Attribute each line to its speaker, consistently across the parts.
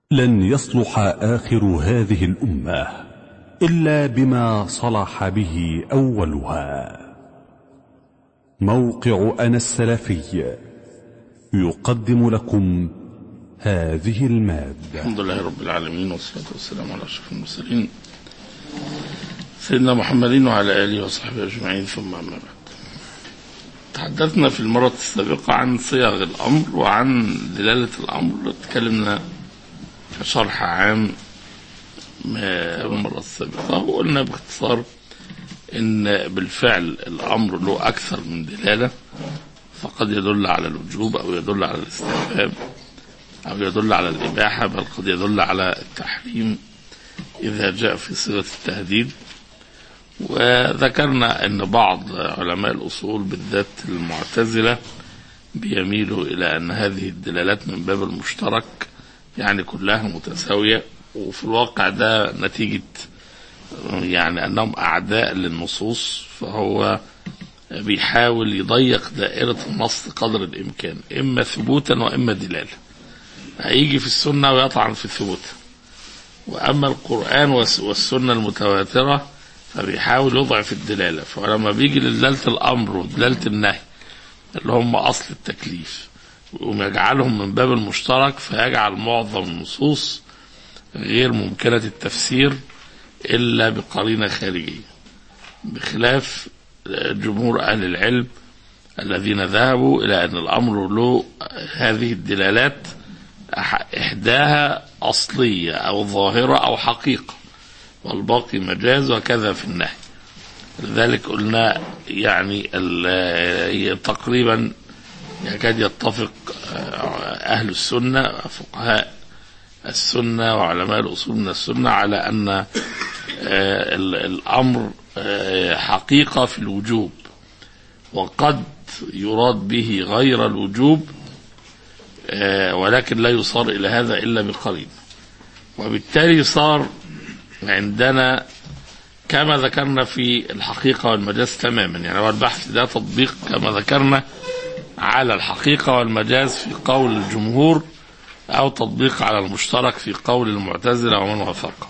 Speaker 1: لن يصلح آخر هذه الأمة إلا بما صلح به أولها موقع أنا السلفي يقدم لكم هذه المادة
Speaker 2: الحمد لله رب العالمين والصلاة والسلام على أشرف المرسلين سيدنا محمد وعلى آله وصحبه أجمعين ثم أما بعد تحدثنا في المرة السابقة عن صيغ الأمر وعن دلالة الأمر تكلمنا كشرح عام المرة السابقة وقلنا باختصار إن بالفعل الأمر له أكثر من دلالة فقد يدل على الوجوب أو يدل على الاستحباب أو يدل على الإباحة بل قد يدل على التحريم إذا جاء في صيغة التهديد وذكرنا أن بعض علماء الأصول بالذات المعتزلة بيميلوا إلى أن هذه الدلالات من باب المشترك يعني كلها متساوية وفي الواقع ده نتيجة يعني أنهم أعداء للنصوص فهو بيحاول يضيق دائرة النص قدر الإمكان إما ثبوتا وإما دلالة هيجي في السنة ويطعن في الثبوت وأما القرآن والسنة المتواترة فبيحاول يضعف الدلالة فلما بيجي لدلالة الأمر ودلالة النهي اللي هم أصل التكليف ويقوم يجعلهم من باب المشترك فيجعل معظم النصوص غير ممكنة التفسير إلا بقرينة خارجية بخلاف جمهور أهل العلم الذين ذهبوا إلى أن الأمر له هذه الدلالات إحداها أصلية أو ظاهرة أو حقيقة والباقي مجاز وكذا في النهي لذلك قلنا يعني تقريبا يكاد يتفق أهل السنة فقهاء السنة وعلماء الأصول من السنة على أن الأمر حقيقة في الوجوب وقد يراد به غير الوجوب ولكن لا يصار إلى هذا إلا بقرين وبالتالي صار عندنا كما ذكرنا في الحقيقة والمجاز تماما يعني هو البحث ده تطبيق كما ذكرنا على الحقيقة والمجاز في قول الجمهور أو تطبيق على المشترك في قول المعتزلة ومن وافقه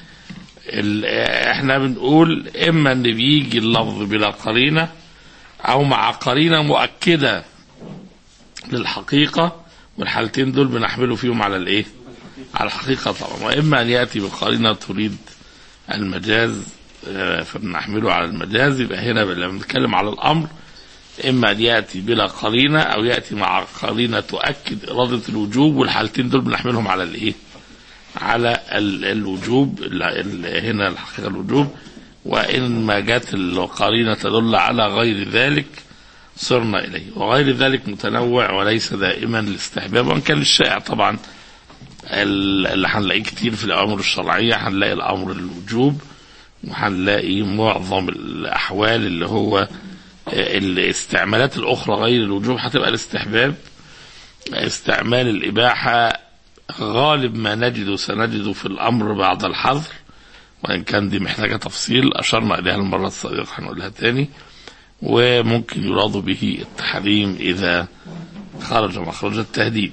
Speaker 2: احنا بنقول اما ان بيجي اللفظ بلا قرينه او مع قرينه مؤكده للحقيقه والحالتين دول بنحمله فيهم على الايه؟ على الحقيقه طبعا واما ان ياتي بقرينه تريد المجاز فبنحمله على المجاز يبقى هنا لما بنتكلم على الامر اما ان ياتي بلا قرينه او ياتي مع قرينه تؤكد اراده الوجوب والحالتين دول بنحملهم على الايه؟ على الوجوب هنا الحقيقة الوجوب وإن ما جت القرينة تدل على غير ذلك صرنا إليه وغير ذلك متنوع وليس دائما الاستحباب وإن كان الشائع طبعا اللي هنلاقيه كتير في الأوامر الشرعية هنلاقي الأمر الوجوب وهنلاقي معظم الأحوال اللي هو الاستعمالات الأخرى غير الوجوب هتبقى الاستحباب استعمال الإباحة غالب ما نجد سنجد في الأمر بعد الحظر وإن كان دي محتاجة تفصيل أشرنا إليها المرة السابقة هنقولها تاني وممكن يراد به التحريم إذا خرج مخرج التهديد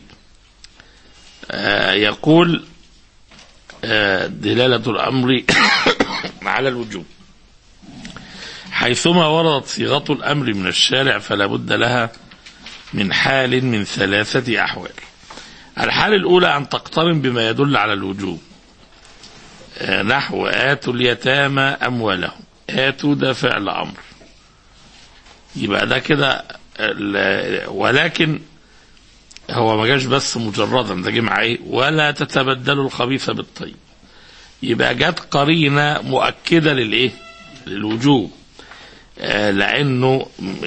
Speaker 2: آه يقول آه دلالة الأمر على الوجوب حيثما وردت صيغة الأمر من الشارع فلا بد لها من حال من ثلاثة أحوال الحالة الأولى أن تقترن بما يدل على الوجوب نحو آتوا اليتامى أموالهم آتوا ده فعل أمر يبقى ده كده ولكن هو ما جاش بس مجردا ده جه معاه ولا تتبدلوا الخبيث بالطيب يبقى جت قرينة مؤكدة للإيه؟ للوجوب لانه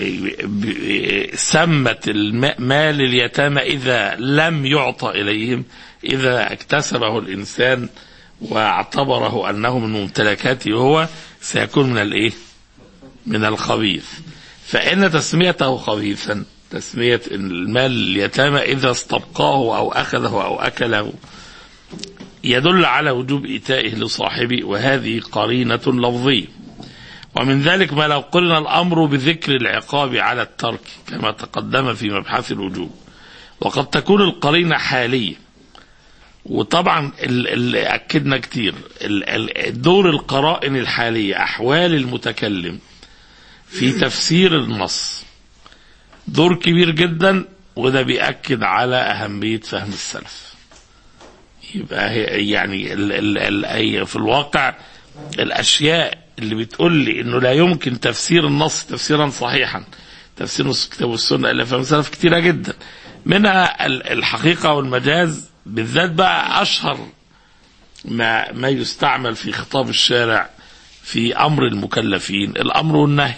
Speaker 2: سمت مال اليتامى اذا لم يعطى اليهم اذا اكتسبه الانسان واعتبره انه من ممتلكاته هو سيكون من الايه؟ من الخبيث فان تسميته خبيثا تسميه المال اليتامى اذا استبقاه او اخذه او اكله يدل على وجوب ايتائه لصاحبه وهذه قرينه لفظيه ومن ذلك ما لو قرن الأمر بذكر العقاب على الترك كما تقدم في مبحث الوجوب وقد تكون القرينة حالية وطبعا ال- اللي اكدنا كتير ال- ال- دور القرائن الحاليه احوال المتكلم في تفسير النص دور كبير جدا وده بيأكد على أهمية فهم السلف يبقى هي- يعني ال ال ال أي- في الواقع الأشياء اللي بتقول لي إنه لا يمكن تفسير النص تفسيرا صحيحا تفسير نص الكتاب والسنة إلا فهم السلف كتيرة جدا منها ال- الحقيقة والمجاز بالذات بقى أشهر ما ما يستعمل في خطاب الشارع في أمر المكلفين الأمر والنهي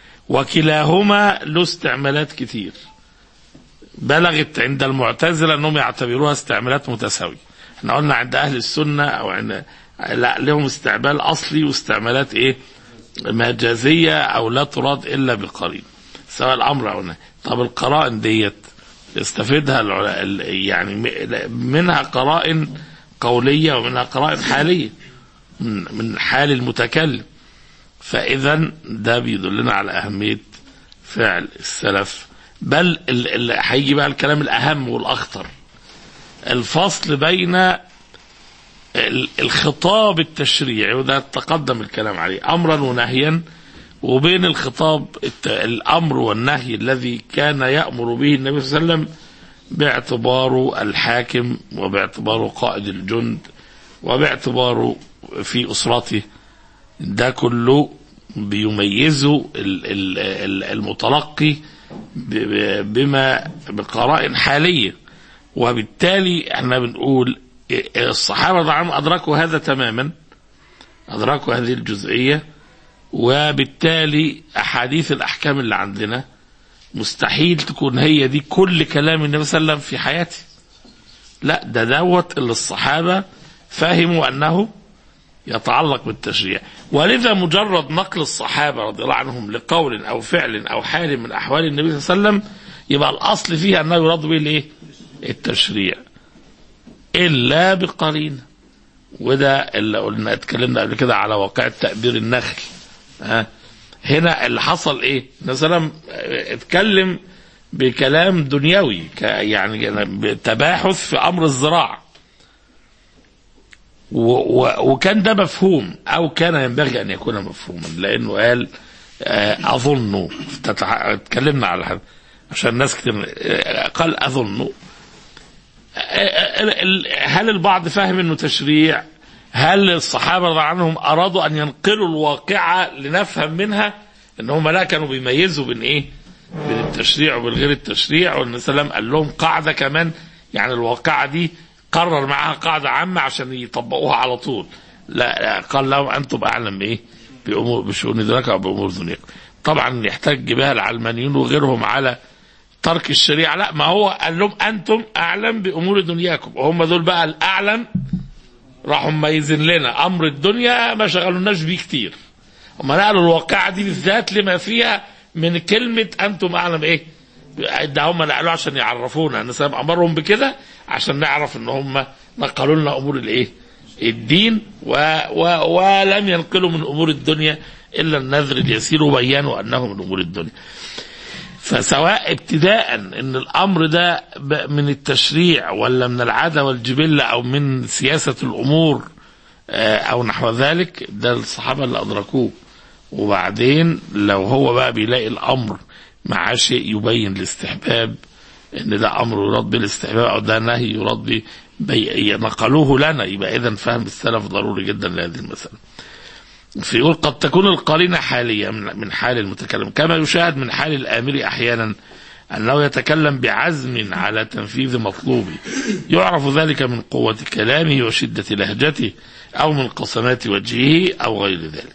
Speaker 2: وكلاهما له استعمالات كتير بلغت عند المعتزلة أنهم يعتبروها استعمالات متساوية احنا قلنا عند أهل السنة أو عند لا لهم استعمال أصلي واستعمالات إيه مجازية أو لا تراد إلا بقرين سواء الأمر أو النهي طب القرائن ديت يستفيدها العلا- ال- يعني م- منها قرائن قولية ومنها قرائن حالية من من حال المتكلم فإذا ده بيدلنا على أهمية فعل السلف بل ال- ال- هيجي بقى الكلام الأهم والأخطر الفصل بين ال- الخطاب التشريعي وده تقدم الكلام عليه أمرا ونهيا وبين الخطاب الت- الأمر والنهي الذي كان يأمر به النبي صلى الله عليه وسلم باعتباره الحاكم وباعتباره قائد الجند وباعتباره في أسرته ده كله بيميزه ال- ال- ال- المتلقي ب- ب- بما بقرائن حالية وبالتالي احنا بنقول الصحابة طبعا أدركوا هذا تماما أدركوا هذه الجزئية وبالتالي أحاديث الأحكام اللي عندنا مستحيل تكون هي دي كل كلام النبي صلى الله عليه وسلم في حياته لا ده دوت اللي الصحابة فهموا أنه يتعلق بالتشريع ولذا مجرد نقل الصحابة رضي الله عنهم لقول أو فعل أو حال من أحوال النبي صلى الله عليه وسلم يبقى الأصل فيها أنه يراد به الإيه؟ التشريع إلا بقرينة وده اللي قلنا اتكلمنا قبل كده على واقع تأبير النخل ها هنا اللي حصل ايه مثلا اتكلم بكلام دنيوي ك- يعني تباحث في امر الزراعه و- و- وكان ده مفهوم او كان ينبغي ان يكون مفهوما لانه قال آه، اظن تتع- اتكلمنا على هذا عشان الناس كتير آه، قال اظن هل البعض فاهم انه تشريع هل الصحابه رضي الله عنهم ارادوا ان ينقلوا الواقعه لنفهم منها ان هم لا كانوا بيميزوا بين ايه بين التشريع وبين غير التشريع والنبي صلى الله عليه وسلم قال لهم قاعده كمان يعني الواقعه دي قرر معاها قاعده عامه عشان يطبقوها على طول لا, لا قال لهم انتم اعلم بايه بامور بشؤون دنياكم او بامور دنياكم طبعا يحتج بها العلمانيون وغيرهم على ترك الشريعه لا ما هو قال لهم انتم اعلم بامور دنياكم وهم دول بقى الاعلم راحوا مميزين لنا امر الدنيا ما شغلوناش بيه كتير هم نقلوا الواقعه دي بالذات لما فيها من كلمه انتم اعلم ايه ده هم نقلوها عشان يعرفونا ان سبب امرهم بكده عشان نعرف ان هم نقلوا لنا امور الايه الدين و و ولم ينقلوا من امور الدنيا الا النذر اليسير وبينوا انه من امور الدنيا فسواء ابتداء ان الامر ده ب- من التشريع ولا من العاده والجبله او من سياسه الامور آه، او نحو ذلك ده الصحابه اللي ادركوه وبعدين لو هو بقى بيلاقي الامر مع شيء يبين الاستحباب ان ده امر يراد بالاستحباب او ده نهي يراد به بي- نقلوه لنا يبقى اذا فهم السلف ضروري جدا لهذه المساله. فيقول قد تكون القرينة حالية من من حال المتكلم كما يشاهد من حال الآمر أحيانا أنه يتكلم بعزم على تنفيذ مطلوبه يعرف ذلك من قوة كلامه وشدة لهجته أو من قسمات وجهه أو غير ذلك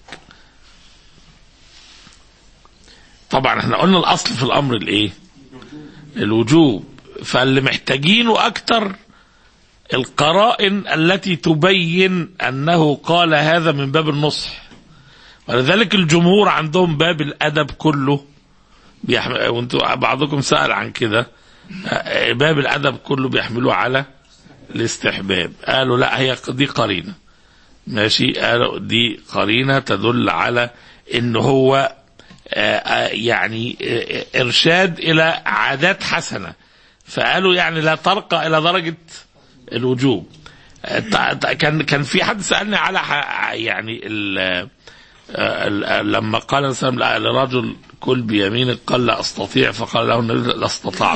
Speaker 2: طبعا احنا قلنا الأصل في الأمر الإيه الوجوب فاللي محتاجينه أكتر القرائن التي تبين أنه قال هذا من باب النصح ولذلك الجمهور عندهم باب الأدب كله بيحمل وانتوا بعضكم سأل عن كده آه، باب الأدب كله بيحملوه على الاستحباب قالوا لا هي دي قرينة ماشي قالوا دي قرينة تدل على ان هو آه، آه، يعني آه، ارشاد الى عادات حسنة فقالوا يعني لا ترقى الى درجة الوجوب تع- تع- كان كان في حد سالني على ح- يعني ال ال- لما قال الإنسان لرجل كل بيمينك قال لا استطيع فقال له النبي لا استطعت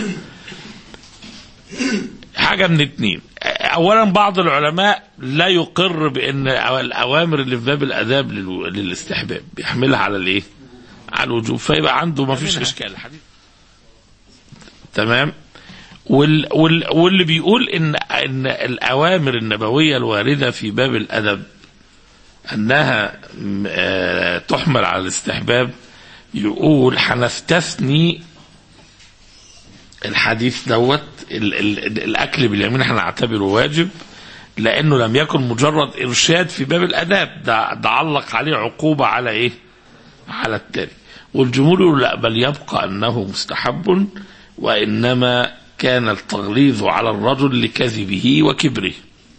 Speaker 2: حاجه من اتنين اولا بعض العلماء لا يقر بان الاوامر اللي في باب الاداب للو- للاستحباب بيحملها على الايه على الوجوب فيبقى عنده ما فيش اشكال الحديث تمام وال وال واللي بيقول ان ان الاوامر النبويه الوارده في باب الادب انها م- آه، تحمل على الاستحباب يقول هنستثني الحديث دوت ال ال الاكل باليمين احنا نعتبره واجب لانه لم يكن مجرد ارشاد في باب الاداب ده, ده علق عليه عقوبه على ايه؟ على التالي والجمهور يقول لا بل يبقى انه مستحب وانما كان التغليظ على الرجل لكذبه وكبره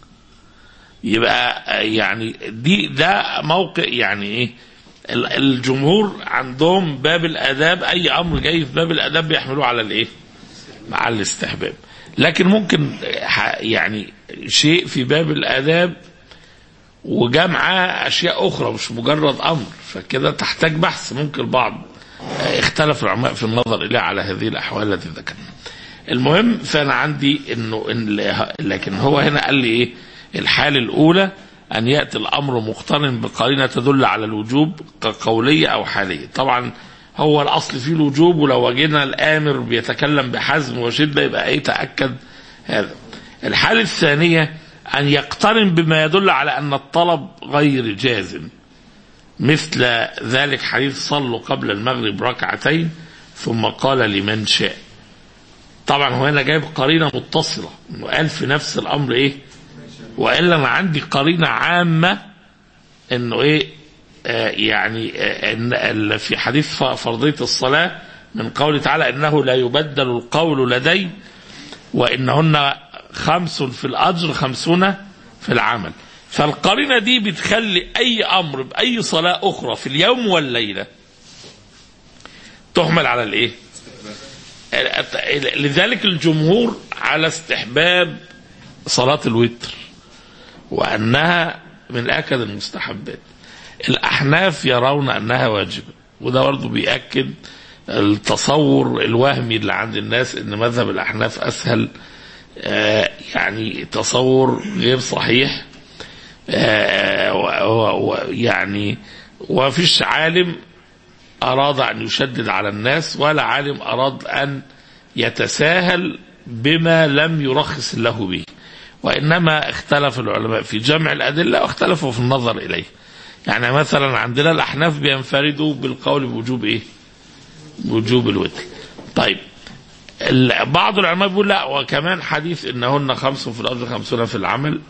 Speaker 2: يبقى يعني دي ده موقع يعني ايه ال- الجمهور عندهم باب الاداب اي امر جاي في باب الاداب بيحملوه على الايه مع الاستحباب لكن ممكن ح- يعني شيء في باب الاداب وجمع اشياء اخرى مش مجرد امر فكده تحتاج بحث ممكن البعض اختلف العلماء في النظر اليه على هذه الاحوال التي ذكرنا المهم فانا عندي انه إن لكن هو هنا قال لي ايه الحاله الاولى ان ياتي الامر مقترن بقرينه تدل على الوجوب كقوليه او حاليه طبعا هو الاصل فيه الوجوب ولو وجدنا الامر بيتكلم بحزم وشده يبقى ايه تاكد هذا الحاله الثانيه ان يقترن بما يدل على ان الطلب غير جازم مثل ذلك حديث صلوا قبل المغرب ركعتين ثم قال لمن شاء طبعا هو هنا جايب قرينه متصله انه قال في نفس الامر ايه والا انا عندي قرينه عامه انه ايه آه يعني آه ان ال- في حديث ف- فرضيه الصلاه من قوله تعالى انه لا يبدل القول لدي وانهن خمس في الاجر خمسون في العمل فالقرينه دي بتخلي اي امر باي صلاه اخرى في اليوم والليله تحمل على الايه؟ لذلك الجمهور على استحباب صلاة الوتر وأنها من أكد المستحبات الأحناف يرون أنها واجبة وده برضه بيأكد التصور الوهمي اللي عند الناس أن مذهب الأحناف أسهل آه، يعني تصور غير صحيح آه، و- و- و- يعني وفيش عالم أراد أن يشدد على الناس ولا عالم أراد أن يتساهل بما لم يرخص الله به وإنما اختلف العلماء في جمع الأدلة واختلفوا في النظر إليه يعني مثلا عندنا الأحناف بينفردوا بالقول بوجوب إيه وجوب الوتر طيب ال- بعض العلماء بيقول لا وكمان حديث إنهن خمس في الأرض خمسون في العمل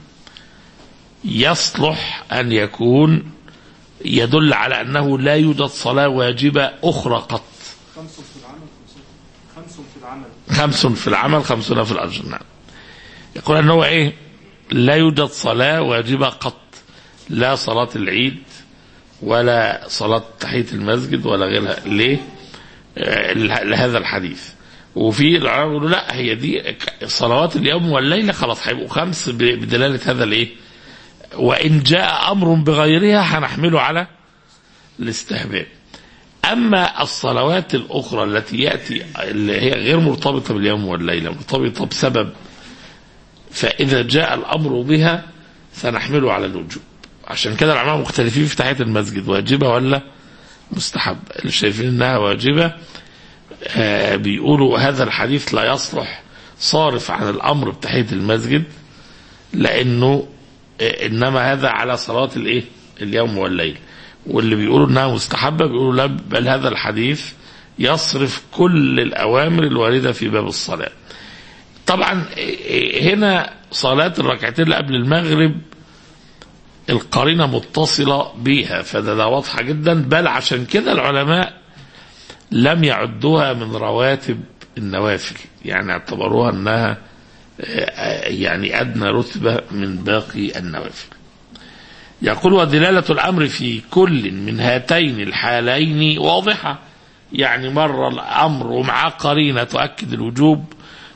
Speaker 2: يصلح أن يكون يدل على أنه لا يوجد صلاة واجبة أخرى قط
Speaker 3: خمس في العمل خمس خمس في العمل
Speaker 2: خمس في العمل خمسون في الأجر نعم يقول أنه إيه لا يوجد صلاة واجبة قط لا صلاة العيد ولا صلاة تحية المسجد ولا غيرها ليه آه، لهذا الحديث وفي العلماء يقولوا لا هي دي صلوات اليوم والليلة خلاص هيبقوا خمس ب- بدلالة هذا الايه وإن جاء أمر بغيرها هنحمله على الاستحباب أما الصلوات الأخرى التي يأتي اللي هي غير مرتبطة باليوم والليلة مرتبطة بسبب فإذا جاء الأمر بها سنحمله على الوجوب عشان كده العلماء مختلفين في تحية المسجد واجبة ولا مستحب اللي شايفين انها واجبة آه بيقولوا هذا الحديث لا يصلح صارف عن الأمر بتحية المسجد لأنه آه إنما هذا على صلاة الإيه اليوم والليل واللي بيقولوا انها مستحبه بيقولوا لا بل هذا الحديث يصرف كل الاوامر الوارده في باب الصلاه. طبعا هنا صلاه الركعتين اللي قبل المغرب القرينه متصله بيها فده ده واضحه جدا بل عشان كده العلماء لم يعدوها من رواتب النوافل يعني اعتبروها انها يعني ادنى رتبه من باقي النوافل. يقول ودلالة الأمر في كل من هاتين الحالين واضحة يعني مرة الأمر ومعاه قرينة تؤكد الوجوب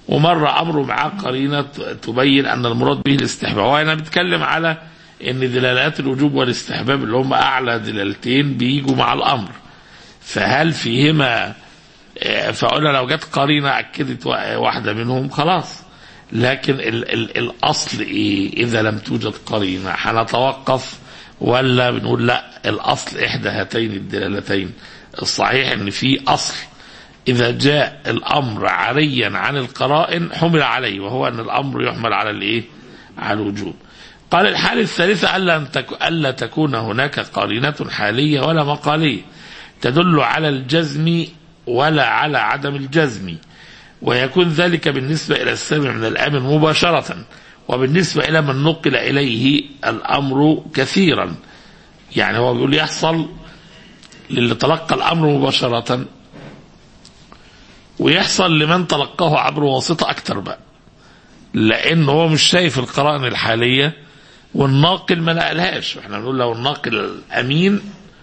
Speaker 2: ومرة أمره معاه قرينة تبين أن المراد به الاستحباب وأنا بتكلم على أن دلالات الوجوب والاستحباب اللي هم أعلى دلالتين بيجوا مع الأمر فهل فيهما آه، فقلنا لو جت قرينة أكدت وا- واحدة منهم خلاص لكن ال ال الأصل إيه إذا لم توجد قرينة هنتوقف ولا بنقول لا الأصل إحدى هاتين الدلالتين الصحيح أن في أصل إذا جاء الأمر عاريا عن القرائن حمل عليه وهو أن الأمر يحمل على الإيه؟ على الوجوب. قال الحالة الثالثة ألا أن تك- ألا تكون هناك قرينة حالية ولا مقالية تدل على الجزم ولا على عدم الجزم ويكون ذلك بالنسبة إلى السامع من الآمن مباشرة وبالنسبة إلى من نقل إليه الأمر كثيرا يعني هو بيقول يحصل للي تلقى الأمر مباشرة ويحصل لمن تلقاه عبر واسطة أكتر بقى لأن هو مش شايف القرائن الحالية والناقل ما نقلهاش احنا بنقول لو الناقل الأمين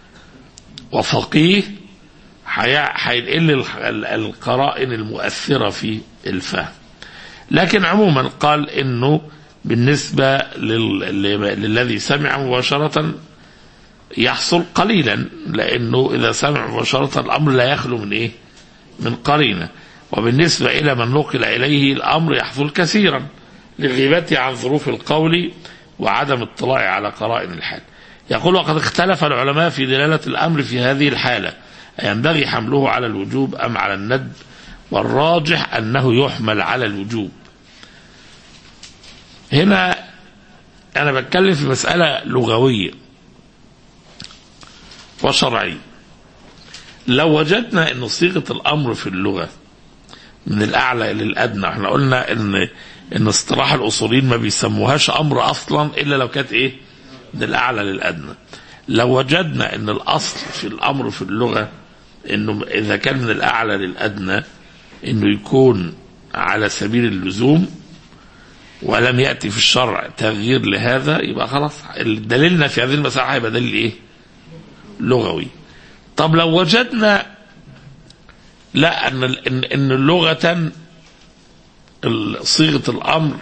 Speaker 2: وفقيه هي- هينقل الح- ال- القرائن المؤثرة في الفهم لكن عموما قال انه بالنسبة لل... لل- للذي سمع مباشرة يحصل قليلا لانه اذا سمع مباشرة الامر لا يخلو من ايه من قرينة وبالنسبة الى من نقل اليه الامر يحصل كثيرا لغيبته عن ظروف القول وعدم اطلاعه على قرائن الحال يقول وقد اختلف العلماء في دلالة الامر في هذه الحالة ينبغي حمله على الوجوب ام على الندب والراجح انه يحمل على الوجوب هنا انا بتكلم في مسألة لغوية وشرعية لو وجدنا ان صيغة الامر في اللغة من الاعلى الى الادنى احنا قلنا ان ان اصطلاح الاصوليين ما بيسموهاش امر اصلا الا لو كانت ايه من الاعلى للادنى لو وجدنا ان الاصل في الامر في اللغة انه اذا كان من الاعلى للادنى انه يكون على سبيل اللزوم ولم ياتي في الشرع تغيير لهذا يبقى خلاص دليلنا في هذه المساحه هيبقى دليل ايه؟ لغوي. طب لو وجدنا لا ان ان ان لغه ال- صيغه الامر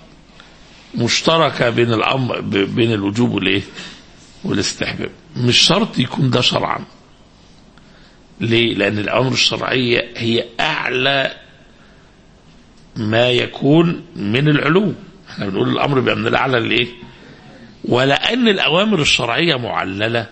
Speaker 2: مشتركه بين الامر ب- بين الوجوب والايه؟ والاستحباب. مش شرط يكون ده شرعا. ليه؟ لان الامر الشرعيه هي اعلى ما يكون من العلو احنا بنقول الامر بيبقى من الاعلى للايه ولان الاوامر الشرعيه معلله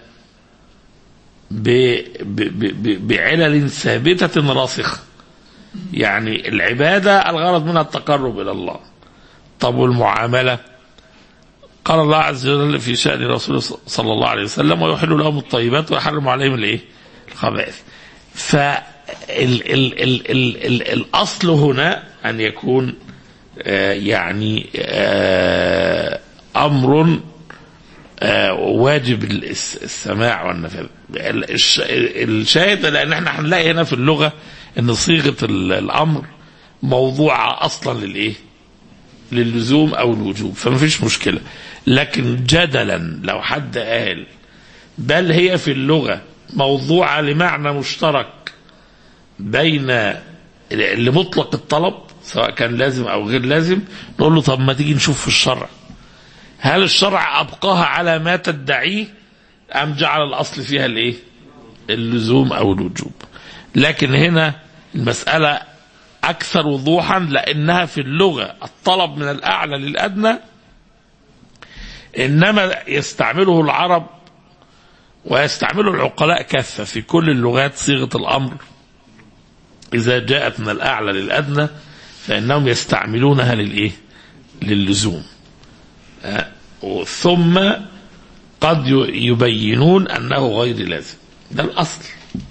Speaker 2: ب... ب... ب... ب... بعلل ثابته راسخه يعني العباده الغرض منها التقرب الى الله طب والمعامله قال الله عز وجل في شان رسوله صلى الله عليه وسلم ويحل لهم الطيبات ويحرم عليهم الايه الخبائث ف ال ال ال ال ال الاصل هنا ان يكون آه يعني آه امر آه واجب الس- السماع والنفاذ ال- الش- الشاهد لان احنا هنلاقي هنا في اللغه ان صيغه ال- الامر موضوعه اصلا للايه؟ للزوم او الوجوب فما فيش مشكله لكن جدلا لو حد قال بل هي في اللغه موضوعه لمعنى مشترك بين لمطلق الطلب سواء كان لازم او غير لازم نقول له طب ما تيجي نشوف في الشرع هل الشرع ابقاها على ما تدعيه ام جعل الاصل فيها الايه اللزوم او الوجوب لكن هنا المساله اكثر وضوحا لانها في اللغه الطلب من الاعلى للادنى انما يستعمله العرب ويستعمله العقلاء كافه في كل اللغات صيغه الامر إذا جاءت من الأعلى للأدنى فإنهم يستعملونها للإيه؟ للزوم. آه، ثم قد ي- يبينون أنه غير لازم. ده الأصل.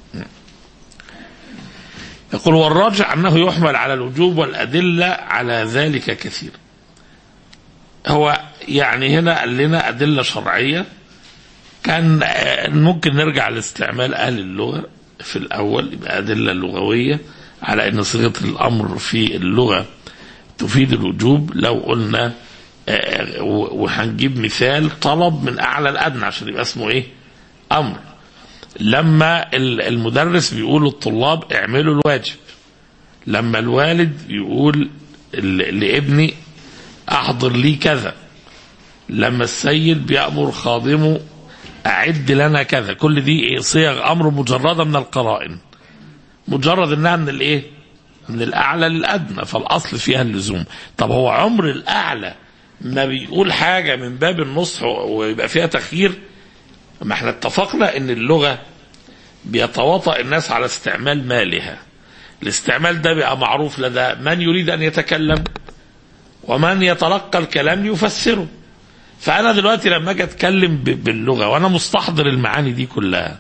Speaker 2: يقول والراجع أنه يحمل على الوجوب والأدلة على ذلك كثير. هو يعني هنا قال لنا أدلة شرعية كان آه، ممكن نرجع لاستعمال أهل اللغة في الأول يبقى أدلة لغوية على أن صيغة الأمر في اللغة تفيد الوجوب لو قلنا آه، و- وهنجيب مثال طلب من أعلى الأدنى عشان يبقى اسمه إيه؟ أمر لما ال- المدرس بيقول للطلاب اعملوا الواجب لما الوالد يقول ل- لابني احضر لي كذا لما السيد بيأمر خادمه أعد لنا كذا كل دي إيه؟ صيغ أمر مجردة من القرائن مجرد إنها من الإيه من الأعلى للأدنى فالأصل فيها اللزوم طب هو عمر الأعلى ما بيقول حاجة من باب النصح ويبقى فيها تخيير ما احنا اتفقنا ان اللغة بيتواطأ الناس على استعمال مالها الاستعمال ده بقى معروف لدى من يريد أن يتكلم ومن يتلقى الكلام ليفسره فانا دلوقتي لما اجي اتكلم ب- باللغه وانا مستحضر المعاني دي كلها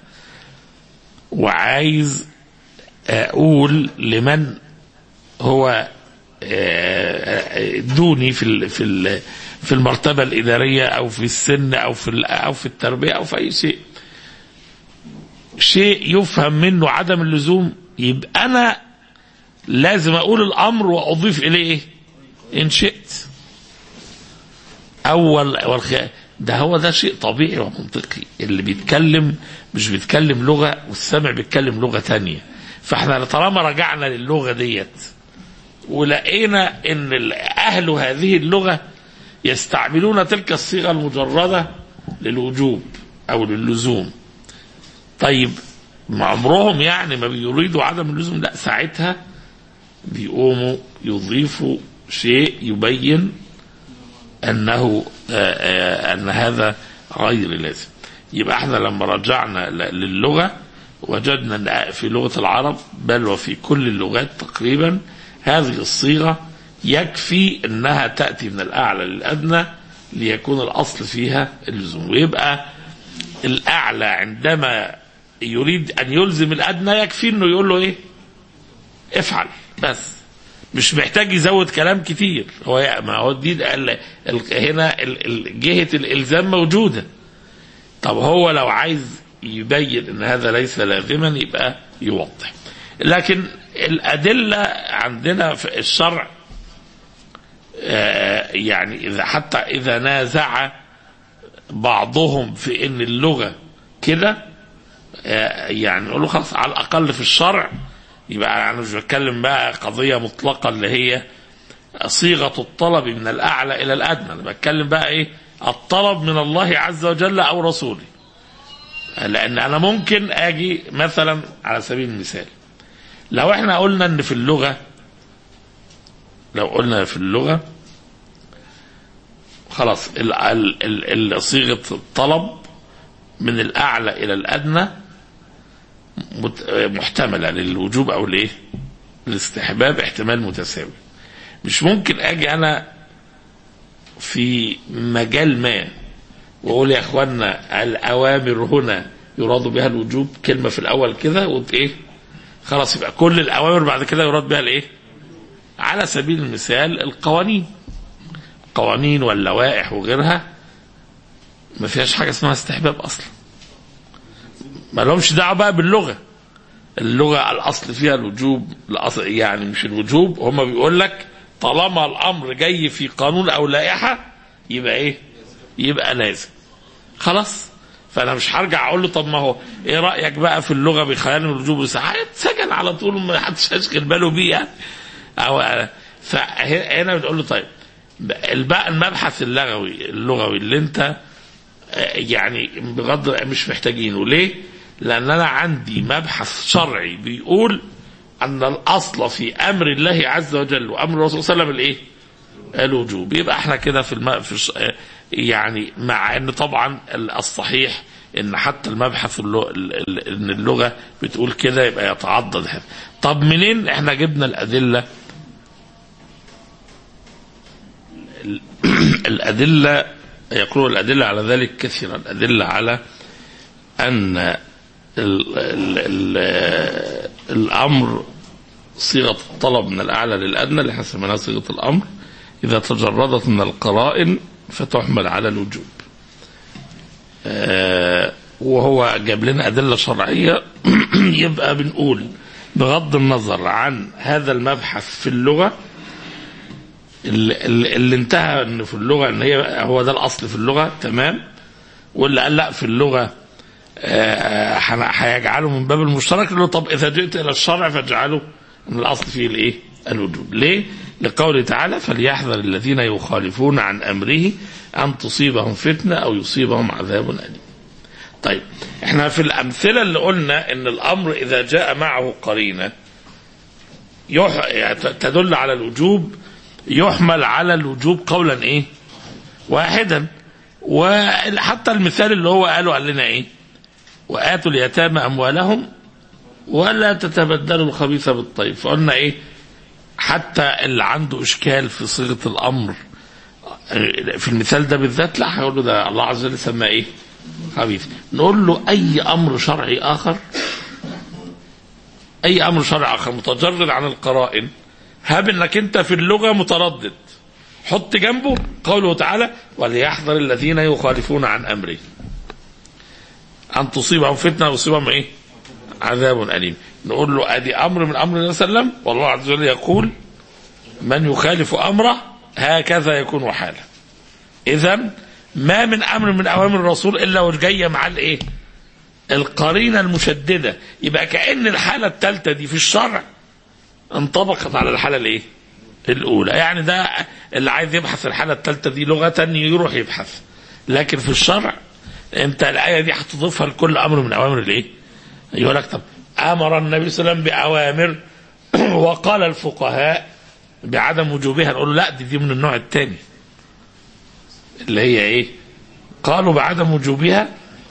Speaker 2: وعايز اقول لمن هو آه، دوني في ال- في ال- في المرتبه الاداريه او في السن او في ال- او في التربيه او في اي شيء شيء يفهم منه عدم اللزوم يبقى انا لازم اقول الامر واضيف اليه ايه ان شئت اول والخ... ده هو ده شيء طبيعي ومنطقي اللي بيتكلم مش بيتكلم لغه والسامع بيتكلم لغه تانية فاحنا طالما رجعنا للغه ديت ولقينا ان ال- اهل هذه اللغه يستعملون تلك الصيغه المجرده للوجوب او للزوم طيب ما عمرهم يعني ما بيريدوا عدم اللزوم لا ساعتها بيقوموا يضيفوا شيء يبين انه آه، آه، ان هذا غير لازم يبقى احنا لما رجعنا ل- للغه وجدنا ان في لغه العرب بل وفي كل اللغات تقريبا هذه الصيغه يكفي انها تاتي من الاعلى للادنى ليكون الاصل فيها اللزوم ويبقى الاعلى عندما يريد ان يلزم الادنى يكفي انه يقول له ايه افعل بس مش محتاج يزود كلام كتير هو ما هو دي ال- ال- هنا ال- ال- جهه الالزام موجوده طب هو لو عايز يبين ان هذا ليس لازما يبقى يوضح لكن الادله عندنا في الشرع آه، يعني اذا حتى اذا نازع بعضهم في ان اللغه كده آه، يعني نقول له خلاص على الاقل في الشرع يبقى انا مش بتكلم بقى قضيه مطلقه اللي هي صيغه الطلب من الاعلى الى الادنى انا بتكلم بقى ايه الطلب من الله عز وجل او رسوله لان انا ممكن اجي مثلا على سبيل المثال لو احنا قلنا ان في اللغه لو قلنا في اللغه خلاص ال- ال- ال- ال- صيغه الطلب من الاعلى الى الادنى مت- محتمله للوجوب او الايه؟ الاستحباب احتمال متساوي. مش ممكن اجي انا في مجال ما واقول يا اخوانا الاوامر هنا يراد بها الوجوب كلمه في الاول كده وت ايه؟ خلاص يبقى كل الاوامر بعد كده يراد بها الايه؟ على سبيل المثال القوانين القوانين واللوائح وغيرها ما فيهاش حاجه اسمها استحباب اصلا ما لهمش دعوه بقى باللغه اللغه الاصل فيها الوجوب الأصل يعني مش الوجوب هم بيقول لك طالما الامر جاي في قانون او لائحه يبقى ايه يبقى لازم خلاص فانا مش هرجع اقول له طب ما هو ايه رايك بقى في اللغه بخيال الوجوب والساعه سجن على طول ما حدش هيشغل باله بيه يعني او فهنا بتقول له طيب بقى المبحث اللغوي اللغوي اللي انت يعني بغض مش محتاجينه ليه؟ لأن أنا عندي مبحث شرعي بيقول أن الأصل في أمر الله عز وجل وأمر الرسول صلى الله عليه وسلم الإيه؟ الوجوب يبقى احنا كده في, الم... في الش... يعني مع ان طبعا الصحيح ان حتى المبحث اللغ... ان اللغه بتقول كده يبقى يتعضد هذا طب منين احنا جبنا الادله الادله يقول الأدلة على ذلك كثيرا الأدلة على أن ال ال ال الأمر صيغة الطلب من الأعلى للأدنى اللي حسب صيغة الأمر إذا تجردت من القرائن فتحمل على الوجوب آه وهو جاب لنا أدلة شرعية يبقى بنقول بغض النظر عن هذا المبحث في اللغة اللي, اللي انتهى ان في اللغه ان هي هو ده الاصل في اللغه تمام واللي قال لا في اللغه هيجعله من باب المشترك له طب اذا جئت الى الشرع فاجعله ان الاصل فيه الايه؟ الوجوب ليه؟ لقوله تعالى فليحذر الذين يخالفون عن أمره أن تصيبهم فتنة أو يصيبهم عذاب أليم طيب احنا في الأمثلة اللي قلنا ان الأمر إذا جاء معه قرينة يح... يعني تدل على الوجوب يحمل على الوجوب قولا ايه واحدا وحتى المثال اللي هو قاله قال لنا ايه وآتوا اليتامى أموالهم ولا تتبدلوا الخبيث بالطيب فقلنا ايه حتى اللي عنده اشكال في صيغه الامر في المثال ده بالذات لا هيقول له ده الله عز وجل سماه ايه؟ خبيث نقول له اي امر شرعي اخر اي امر شرعي اخر متجرد عن القرائن هاب انك انت في اللغه متردد حط جنبه قوله تعالى وليحذر الذين يخالفون عن امره ان تصيبهم فتنه ويصيبهم ايه؟ عذاب أليم نقول له أدي أمر من أمر النبي صلى الله عليه وسلم والله عز وجل يقول من يخالف أمره هكذا يكون حاله إذا ما من أمر من أوامر الرسول إلا وجاية مع الإيه القرينة المشددة يبقى كأن الحالة الثالثة دي في الشرع انطبقت على الحالة الإيه الأولى يعني ده اللي عايز يبحث الحالة الثالثة دي لغة يروح يبحث لكن في الشرع انت الآية دي هتضيفها لكل أمر من أوامر الإيه يقول لك طب امر النبي صلى الله عليه وسلم باوامر وقال الفقهاء بعدم وجوبها نقول له لا دي, دي من النوع الثاني اللي هي ايه قالوا بعدم وجوبها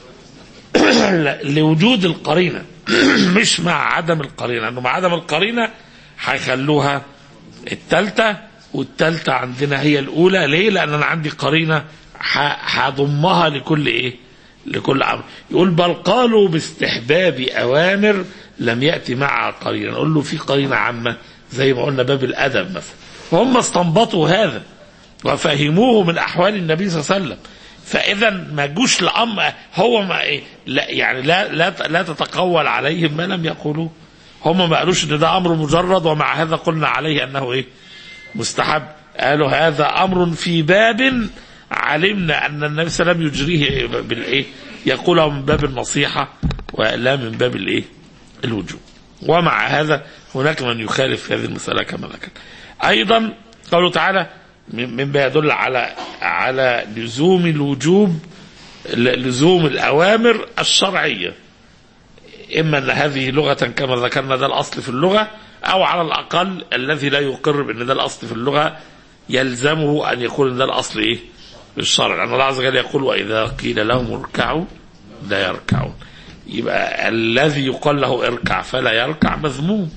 Speaker 2: لوجود القرينه مش مع عدم القرينه لانه مع عدم القرينه هيخلوها الثالثه والثالثه عندنا هي الاولى ليه؟ لان انا عندي قرينه هضمها لكل ايه؟ لكل امر يقول بل قالوا باستحباب اوامر لم ياتي معها قرينه نقول له في قرينه عامه زي ما قلنا باب الادب مثلا فهم استنبطوا هذا وفهموه من احوال النبي صلى الله عليه وسلم فاذا ما جوش لامر هو ما إيه لا يعني لا لا لا تتقول عليهم ما لم يقولوه هم ما قالوش ان ده امر مجرد ومع هذا قلنا عليه انه ايه مستحب قالوا هذا امر في باب علمنا ان النبي صلى الله عليه وسلم يجريه بالايه؟ يقوله من باب النصيحه ولا من باب الايه؟ الوجوب. ومع هذا هناك من يخالف في هذه المساله كما ذكر. ايضا قوله تعالى مما يدل على على لزوم الوجوب لزوم الاوامر الشرعيه. اما ان هذه لغه كما ذكرنا ده الاصل في اللغه او على الاقل الذي لا يقر بان ده الاصل في اللغه يلزمه ان يكون ان ده الاصل ايه؟ بالشرع لأن الله عز وجل يقول وإذا قيل لهم اركعوا لا يركعون يبقى الذي يقال له اركع فلا يركع مذموم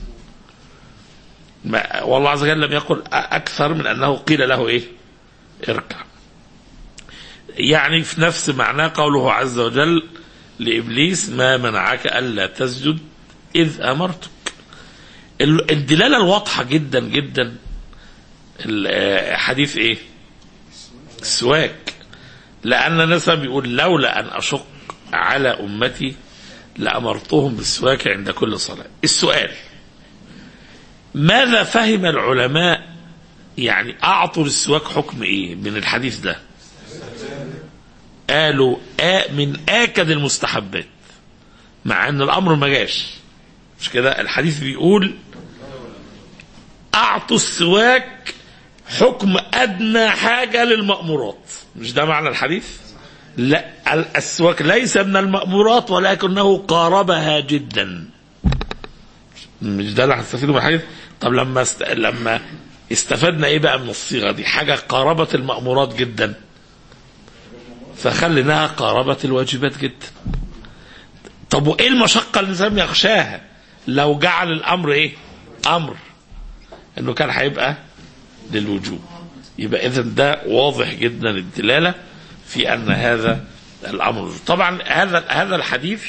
Speaker 2: ما والله عز وجل لم يقل أكثر من أنه قيل له إيه اركع يعني في نفس معناه قوله عز وجل لإبليس ما منعك ألا تسجد إذ أمرتك الدلالة الواضحة جدا جدا حديث إيه السواك لأن الناس بيقول لولا أن أشق على أمتي لأمرتهم بالسواك عند كل صلاة السؤال ماذا فهم العلماء يعني أعطوا للسواك حكم إيه من الحديث ده قالوا آ من آكد المستحبات مع أن الأمر ما جاش مش كده الحديث بيقول أعطوا السواك حكم ادنى حاجه للمامورات مش ده معنى الحديث لا السواك ليس من المامورات ولكنه قاربها جدا مش ده اللي هنستفيده من الحديث طب لما است... لما استفدنا ايه بقى من الصيغه دي حاجه قاربت المامورات جدا فخليناها قاربت الواجبات جدا طب وايه المشقه اللي الانسان يخشاها لو جعل الامر ايه امر انه كان هيبقى للوجوب يبقى اذا ده واضح جدا الدلاله في ان هذا الامر طبعا هذا هذا الحديث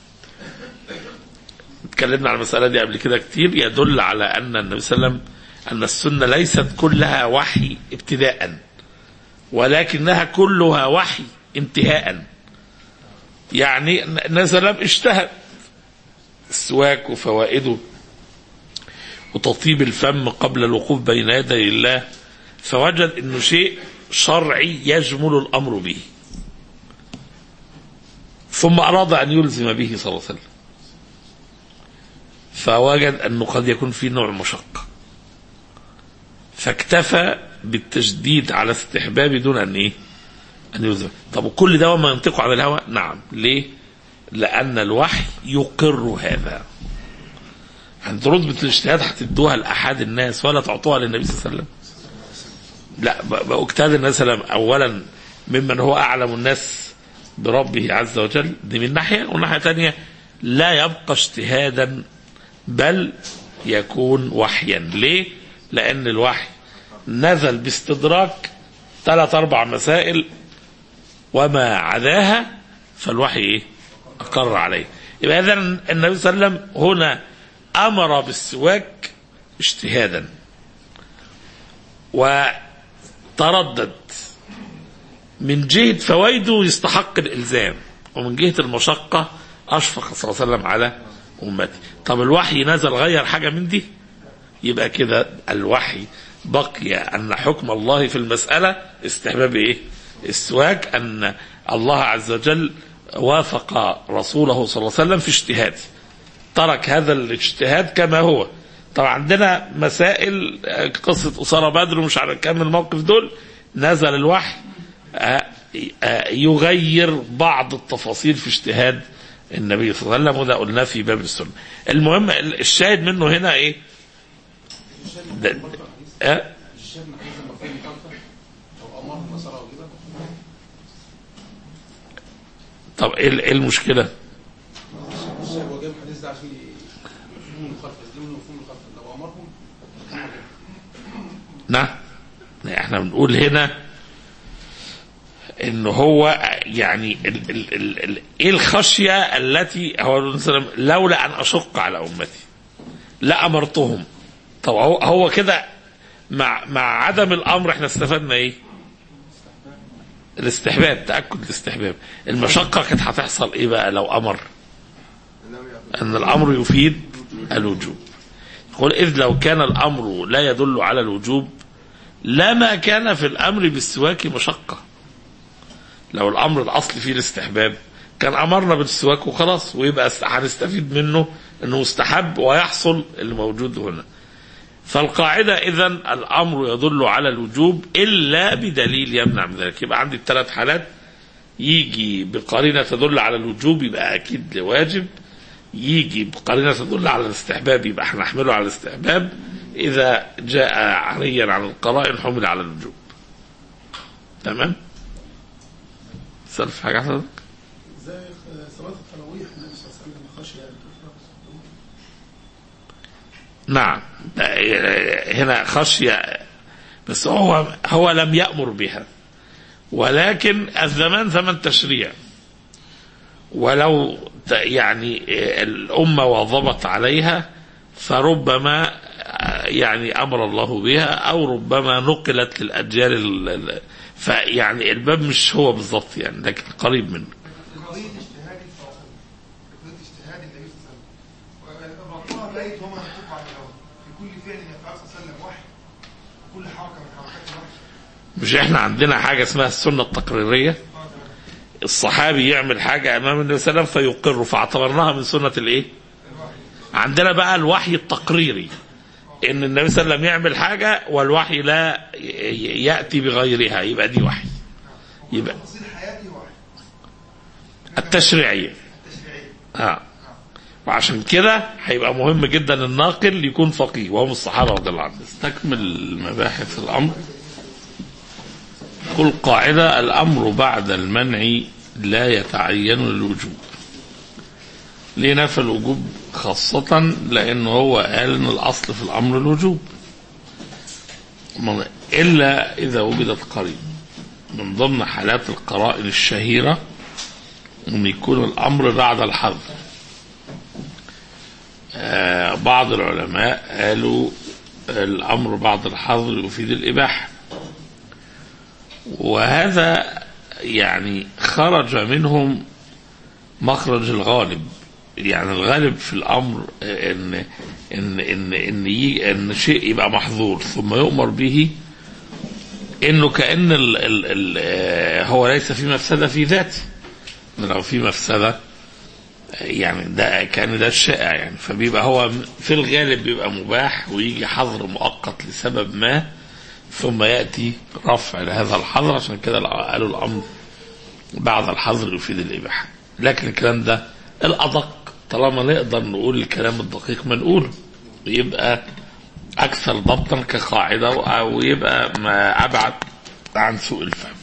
Speaker 2: اتكلمنا عن المساله دي قبل كده كتير يدل على ان النبي صلى الله عليه وسلم ان السنه ليست كلها وحي ابتداء ولكنها كلها وحي انتهاء يعني النبي صلى الله عليه وسلم اجتهد السواك وفوائده وتطيب الفم قبل الوقوف بين يدي الله فوجد انه شيء شرعي يجمل الامر به ثم اراد ان يلزم به صلى الله عليه وسلم فوجد انه قد يكون في نوع مشقه فاكتفى بالتشديد على استحباب دون ان ايه؟ ان يذكر طب وكل ده وما ينطق عن الهوى؟ نعم ليه؟ لان الوحي يقر هذا عند رتبة الاجتهاد هتدوها لأحد الناس ولا تعطوها للنبي صلى الله عليه وسلم لا ب- باجتهاد النبي صلى الله عليه وسلم أولا ممن هو أعلم الناس بربه عز وجل دي من ناحية والناحية تانية لا يبقى اجتهادا بل يكون وحيا ليه؟ لأن الوحي نزل باستدراك ثلاث أربع مسائل وما عداها فالوحي إيه؟ أقر عليه يبقى إذا النبي صلى الله عليه وسلم هنا أمر بالسواك اجتهادا وتردد من جهة فوائده يستحق الإلزام ومن جهة المشقة أشفق صلى الله عليه وسلم على أمتي طب الوحي نزل غير حاجة من دي يبقى كده الوحي بقي أن حكم الله في المسألة استحباب إيه السواك أن الله عز وجل وافق رسوله صلى الله عليه وسلم في اجتهاده ترك هذا الاجتهاد كما هو طبعا عندنا مسائل آه، قصة أسارة بدر ومش عارف كام الموقف دول نزل الوحي آه، آه، يغير بعض التفاصيل في اجتهاد النبي صلى الله عليه وسلم وده قلناه في باب السنة المهم ال- الشاهد منه هنا ايه ده آه؟ طب ايه ال- إيه المشكله
Speaker 4: الشيخ هو جايب الحديث ده عشان يفهموا المخالفه يسلموا مفهوم المخالفه لو امرهم
Speaker 2: نعم احنا بنقول هنا ان هو يعني ال ال ال ال ايه الخشيه التي هو مثلا لولا ان اشق على امتي لامرتهم طب هو هو كده مع مع عدم الامر احنا استفدنا ايه؟ الاستحباب تاكد الاستحباب المشقه كانت هتحصل ايه بقى لو امر؟ ان الامر يفيد الوجوب يقول اذ لو كان الامر لا يدل على الوجوب لما كان في الامر بالسواك مشقه لو الامر الاصلي فيه الاستحباب كان امرنا بالسواك وخلاص ويبقى است- هنستفيد منه انه مستحب ويحصل اللي موجود هنا فالقاعدة إذا الأمر يدل على الوجوب إلا بدليل يمنع من ذلك يبقى عندي الثلاث حالات يجي بقرينة تدل على الوجوب يبقى أكيد لواجب يجي بقرينة تدل على الاستحباب يبقى هنحمله على الاستحباب إذا جاء عريا عن القرائن حمل على الوجوب تمام صرف حاجة حضرتك
Speaker 5: زي صلاة التراويح النبي صلى الله عليه وسلم خشي أن تفرق
Speaker 2: نعم هنا خشية بس هو هو لم يأمر بها ولكن الزمان زمن تشريع ولو ت- يعني الأمة واظبت عليها فربما يعني أمر الله بها أو ربما نقلت للأجيال ال- ال- فيعني الباب مش هو بالضبط يعني لكن قريب منه
Speaker 6: قضية اجتهاد الفاصل قضية اجتهاد النبي صلى الله عليه وسلم ربطها بآية وما ينطق عن الهوى في كل فعل يفعله صلى الله عليه وسلم وحي وكل حركة من حركات الوحي
Speaker 2: مش احنا عندنا حاجة اسمها السنة التقريرية الصحابي يعمل حاجة أمام النبي صلى الله عليه وسلم فيقر فاعتبرناها من سنة الإيه؟ عندنا بقى الوحي التقريري إن النبي صلى الله عليه وسلم يعمل حاجة والوحي لا ي- يأتي بغيرها يبقى دي وحي يبقى
Speaker 6: تفاصيل حياتي وحي
Speaker 2: التشريعية
Speaker 6: تشريعية
Speaker 2: آه. وعشان كده هيبقى مهم جدا الناقل يكون فقيه وهم الصحابة رضي الله عنهم استكمل مباحث الأمر كل قاعدة الأمر بعد المنع لا يتعين الوجوب ليه نفى الوجوب خاصة لأنه هو قال أن الأصل في الأمر الوجوب من- إلا إذا وجدت قرين من ضمن حالات القرائن الشهيرة أن يكون الأمر بعد الحظر آه، بعض العلماء قالوا الأمر بعد الحظر يفيد الإباحة وهذا يعني خرج منهم مخرج الغالب يعني الغالب في الأمر آه، إن إن إن إن, ي- إن شيء يبقى محظور ثم يؤمر به إنه كأن ال ال ال آه، هو ليس في مفسدة في ذاته لو في مفسده يعني ده كان ده الشائع يعني فبيبقى هو في الغالب بيبقى مباح ويجي حظر مؤقت لسبب ما ثم يأتي رفع لهذا الحظر عشان كده قالوا الأمر بعد الحظر يفيد الإباحة لكن الكلام ده الأدق طالما نقدر نقول الكلام الدقيق ما نقوله يبقى أكثر ضبطا كقاعدة أو يبقى ما أبعد عن سوء الفهم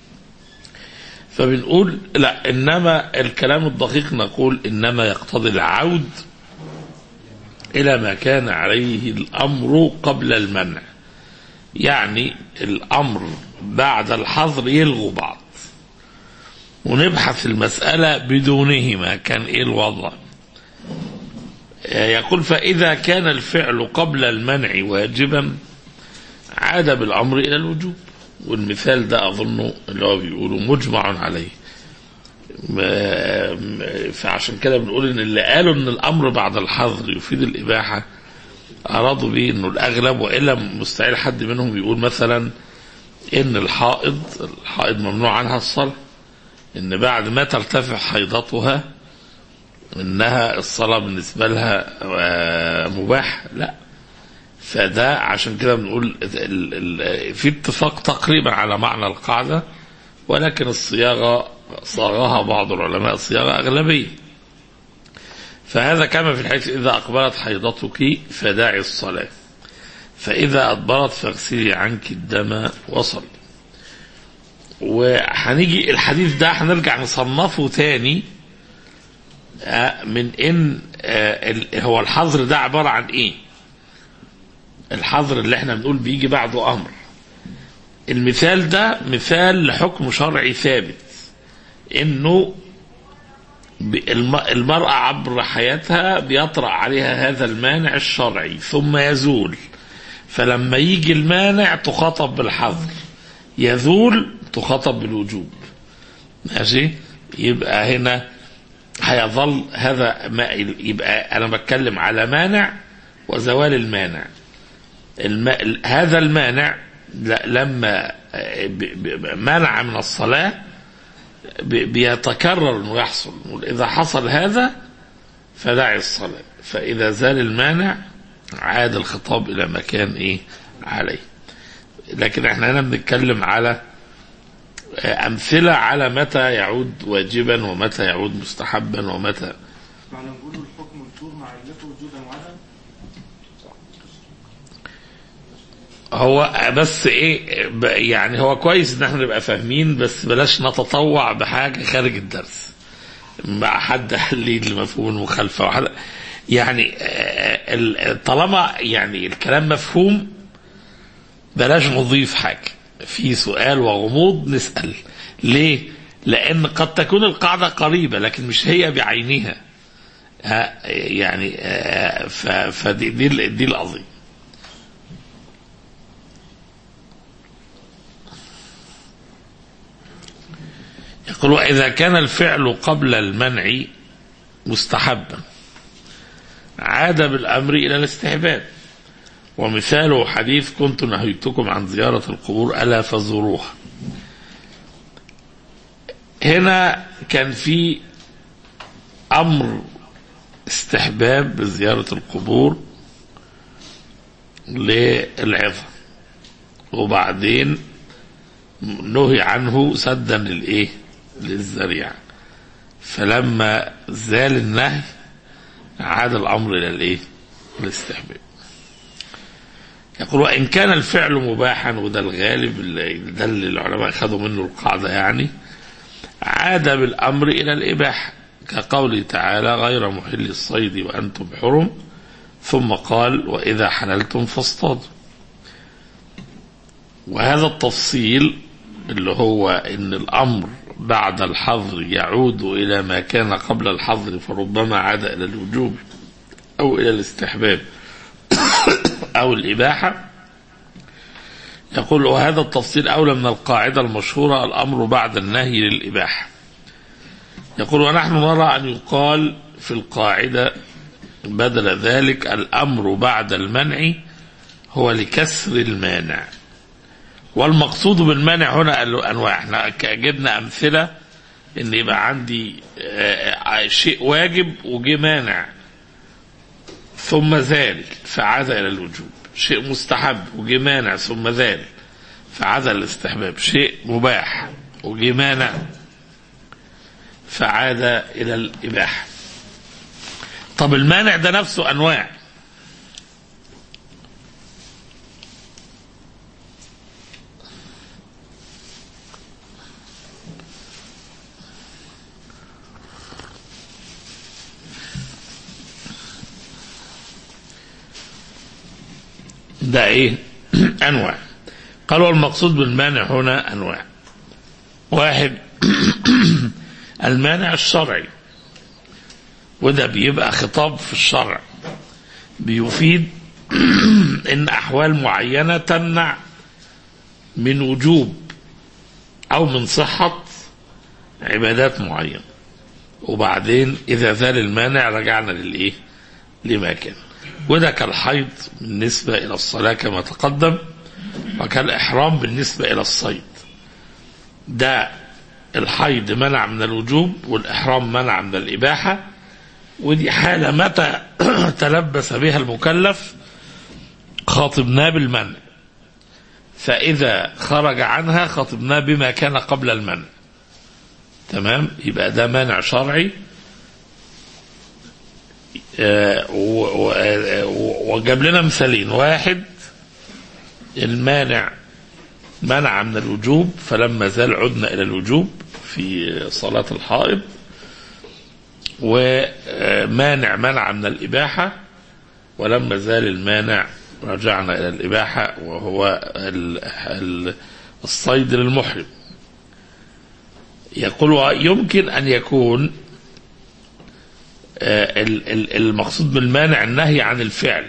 Speaker 2: فبنقول لا إنما الكلام الدقيق نقول إنما يقتضي العود إلى ما كان عليه الأمر قبل المنع يعني الأمر بعد الحظر يلغوا بعض ونبحث المسألة بدونهما كان إيه الوضع يقول فإذا كان الفعل قبل المنع واجبا عاد بالأمر إلى الوجوب والمثال ده أظنه اللي هو بيقولوا مجمع عليه فعشان كده بنقول ان اللي قالوا ان الامر بعد الحظر يفيد الاباحه ارادوا به انه الاغلب والا مستحيل حد منهم يقول مثلا ان الحائض الحائض ممنوع عنها الصلاه ان بعد ما ترتفع حيضتها انها الصلاه بالنسبه لها مباح لا فده عشان كده بنقول في اتفاق تقريبا على معنى القاعده ولكن الصياغه صاغها بعض العلماء صياغه اغلبيه فهذا كما في الحديث اذا اقبلت حيضتك فداعي الصلاه فاذا ادبرت فاغسلي عنك الدم وصلي وهنيجي الحديث ده هنرجع نصنفه تاني من ان هو الحظر ده عباره عن ايه الحظر اللي احنا بنقول بيجي بعده امر المثال ده مثال لحكم شرعي ثابت انه المرأة عبر حياتها بيطرأ عليها هذا المانع الشرعي ثم يزول فلما يجي المانع تخاطب بالحظر يزول تخاطب بالوجوب ماشي يبقى هنا هيظل هذا ما يبقى انا بتكلم على مانع وزوال المانع الم... هذا المانع لما منع من الصلاة بيتكرر انه يحصل اذا حصل هذا فدعي الصلاة فاذا زال المانع عاد الخطاب الى مكان ايه عليه لكن احنا هنا بنتكلم على امثله على متى يعود واجبا ومتى يعود مستحبا ومتى
Speaker 3: معنى نقول الحكم الدور مع علته وجودا وعدم
Speaker 2: هو بس ايه يعني هو كويس ان احنا نبقى فاهمين بس بلاش نتطوع بحاجه خارج الدرس مع حد قال لي المفهوم المخالفه وحد يعني طالما يعني الكلام مفهوم بلاش نضيف حاجه في سؤال وغموض نسال ليه؟ لان قد تكون القاعده قريبه لكن مش هي بعينها ها يعني فدي دي, دي القضيه يقول إذا كان الفعل قبل المنع مستحبا عاد بالأمر إلى الاستحباب ومثاله حديث كنت نهيتكم عن زيارة القبور ألا فزوروها هنا كان في أمر استحباب بزيارة القبور للعظة وبعدين نهي عنه سدا للايه للذريعة فلما زال النهي عاد الامر الى الايه الاستحباب يقول وان كان الفعل مباحا وده الغالب اللي ده اللي العلماء خدوا منه القاعده يعني عاد بالامر الى الاباحه كقوله تعالى غير محل الصيد وانتم حرم ثم قال واذا حللتم فاصطادوا وهذا التفصيل اللي هو ان الامر بعد الحظر يعود الى ما كان قبل الحظر فربما عاد الى الوجوب او الى الاستحباب او الاباحه يقول وهذا التفصيل اولى من القاعده المشهوره الامر بعد النهي للاباحه يقول ونحن نرى ان يقال في القاعده بدل ذلك الامر بعد المنع هو لكسر المانع والمقصود بالمانع هنا انواع احنا جبنا امثله ان يبقى عندي شيء واجب وجه مانع ثم زال فعاد الى الوجوب شيء مستحب وجه مانع ثم زال فعاد الاستحباب شيء مباح وجه مانع فعاد إلى الإباحة طب المانع ده نفسه أنواع ده ايه انواع قالوا المقصود بالمانع هنا انواع واحد المانع الشرعي وده بيبقى خطاب في الشرع بيفيد ان احوال معينه تمنع من وجوب او من صحه عبادات معينه وبعدين اذا زال المانع رجعنا للايه لما كان وده كالحيض بالنسبة إلى الصلاة كما تقدم وكالإحرام بالنسبة إلى الصيد ده الحيض منع من الوجوب والإحرام منع من الإباحة ودي حالة متى تلبس بها المكلف خاطبناه بالمنع فإذا خرج عنها خاطبناه بما كان قبل المنع تمام يبقى ده مانع شرعي آه، و- و- آه، وجاب لنا مثالين واحد المانع منع من الوجوب فلما زال عدنا الى الوجوب في صلاة الحائض ومانع منع من الإباحة ولما زال المانع رجعنا إلى الإباحة وهو ال- ال- الصيد للمحرم يقول يمكن أن يكون آه، ال- ال- المقصود بالمانع النهي عن الفعل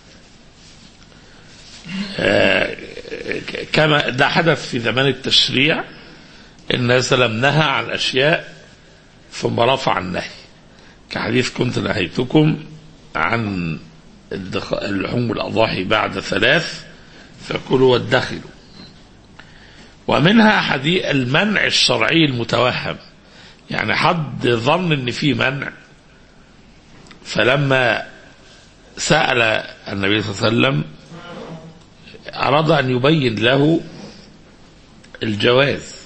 Speaker 2: آه، ك- كما ده حدث في زمان التشريع الناس لم نهى عن أشياء ثم رفع النهي كحديث كنت نهيتكم عن الدخ- اللحوم الأضاحي بعد ثلاث فكلوا وادخلوا ومنها حديث المنع الشرعي المتوهم يعني حد ظن ان في منع فلما سأل النبي صلى الله عليه وسلم أراد أن يبين له الجواز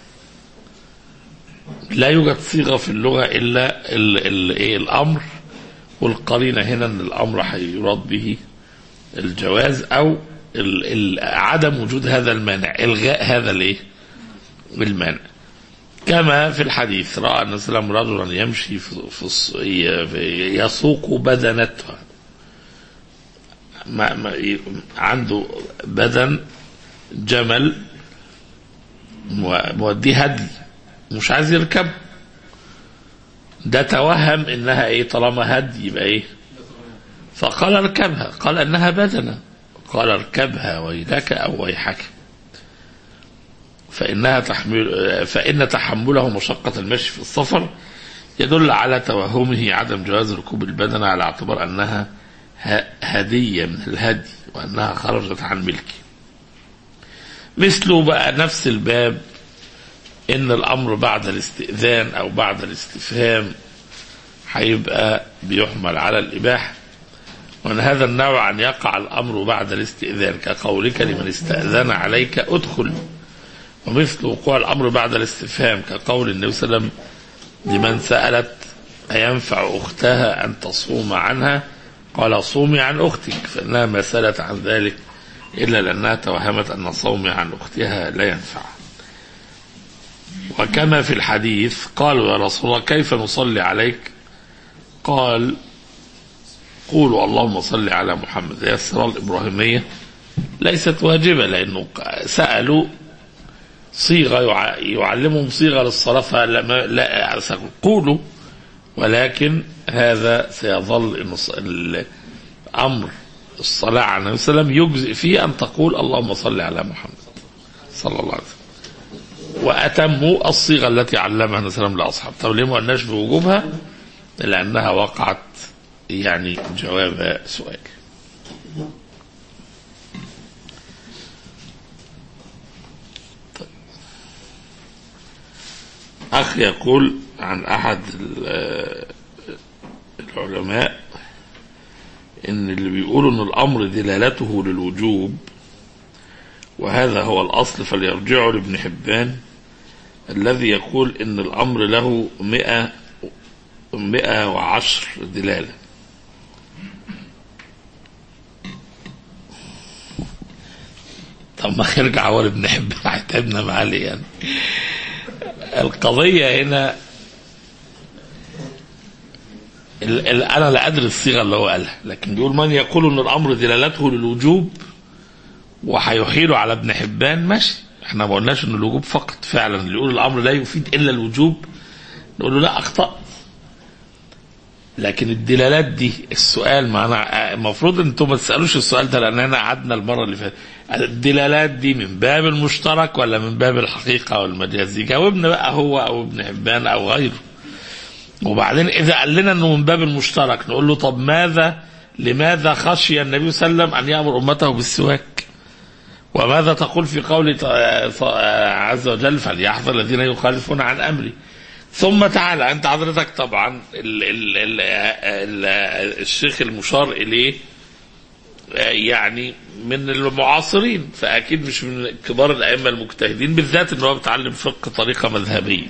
Speaker 2: لا يوجد صيغة في اللغة إلا ال ال إيه الأمر والقرينة هنا أن الأمر هيراد به الجواز أو ال ال عدم وجود هذا المانع إلغاء هذا الإيه المانع كما في الحديث رأى النبي صلى الله عليه وسلم رجلا يمشي في في الص- ي- في- يسوق بدنته ما ما ي- عنده بدن جمل مو- موديه هدي مش عايز يركب ده توهم انها ايه طالما هدي يبقى ايه فقال اركبها قال انها بدنه قال اركبها ويلك او ويحك فإنها تحمل فإن تحمله مشقة المشي في السفر يدل على توهمه عدم جواز ركوب البدنة على اعتبار أنها ه- هدية من الهدي وأنها خرجت عن ملكه مثله بقى نفس الباب إن الأمر بعد الاستئذان أو بعد الاستفهام هيبقى بيحمل على الإباحة ومن هذا النوع أن يقع الأمر بعد الاستئذان كقولك لمن استأذن عليك أدخل ومثل وقوع الأمر بعد الاستفهام كقول النبي صلى الله عليه وسلم لمن سألت أينفع أختها أن تصوم عنها قال صومي عن أختك فإنها ما سألت عن ذلك إلا لأنها توهمت أن صومي عن أختها لا ينفع وكما في الحديث قالوا يا رسول الله كيف نصلي عليك قال قولوا اللهم صل على محمد هي الصلاة الإبراهيمية ليست واجبة لأنه سألوا صيغة يع- يعلمهم صيغة للصلاة فلا ما- لا قولوا ولكن هذا سيظل إن الص- ال- أمر الصلاة على النبي صلى الله عليه وسلم يجزئ فيه أن تقول اللهم صل على محمد صلى الله عليه وسلم وأتموا الصيغة التي علمها النبي صلى الله عليه وسلم لأصحابه طب ليه ما قلناش بوجوبها لأنها وقعت يعني جواب سؤال أخ يقول عن أحد ال- العلماء إن اللي بيقولوا إن الأمر دلالته للوجوب وهذا هو الأصل فليرجعوا لابن حبان الذي يقول إن الأمر له مئة مئة وعشر دلالة طب ما يرجع هو لابن حبان هيتعبنا معاه ليه يعني القضية هنا ال- ال- أنا لا أدري الصيغة اللي هو قالها لكن بيقول من يقول أن الأمر دلالته للوجوب وهيحيله على ابن حبان ماشي احنا ما قلناش ان الوجوب فقط فعلا اللي يقول الامر لا يفيد الا الوجوب نقول له لا اخطات لكن الدلالات دي السؤال معنا المفروض ان انتم ما تسالوش السؤال ده لان احنا قعدنا المره اللي فاتت الدلالات دي من باب المشترك ولا من باب الحقيقه والمجاز يجاوبنا بقى هو او ابن حبان او غيره وبعدين اذا قال لنا انه من باب المشترك نقول له طب ماذا لماذا خشي النبي صلى الله عليه وسلم ان يامر امته بالسواك وماذا تقول في قول عز وجل فليحذر الذين يخالفون عن امري ثم تعالى انت حضرتك طبعا ال ال ال ال الشيخ المشار اليه يعني من المعاصرين فاكيد مش من كبار الائمه المجتهدين بالذات ان هو بيتعلم فقه طريقه مذهبيه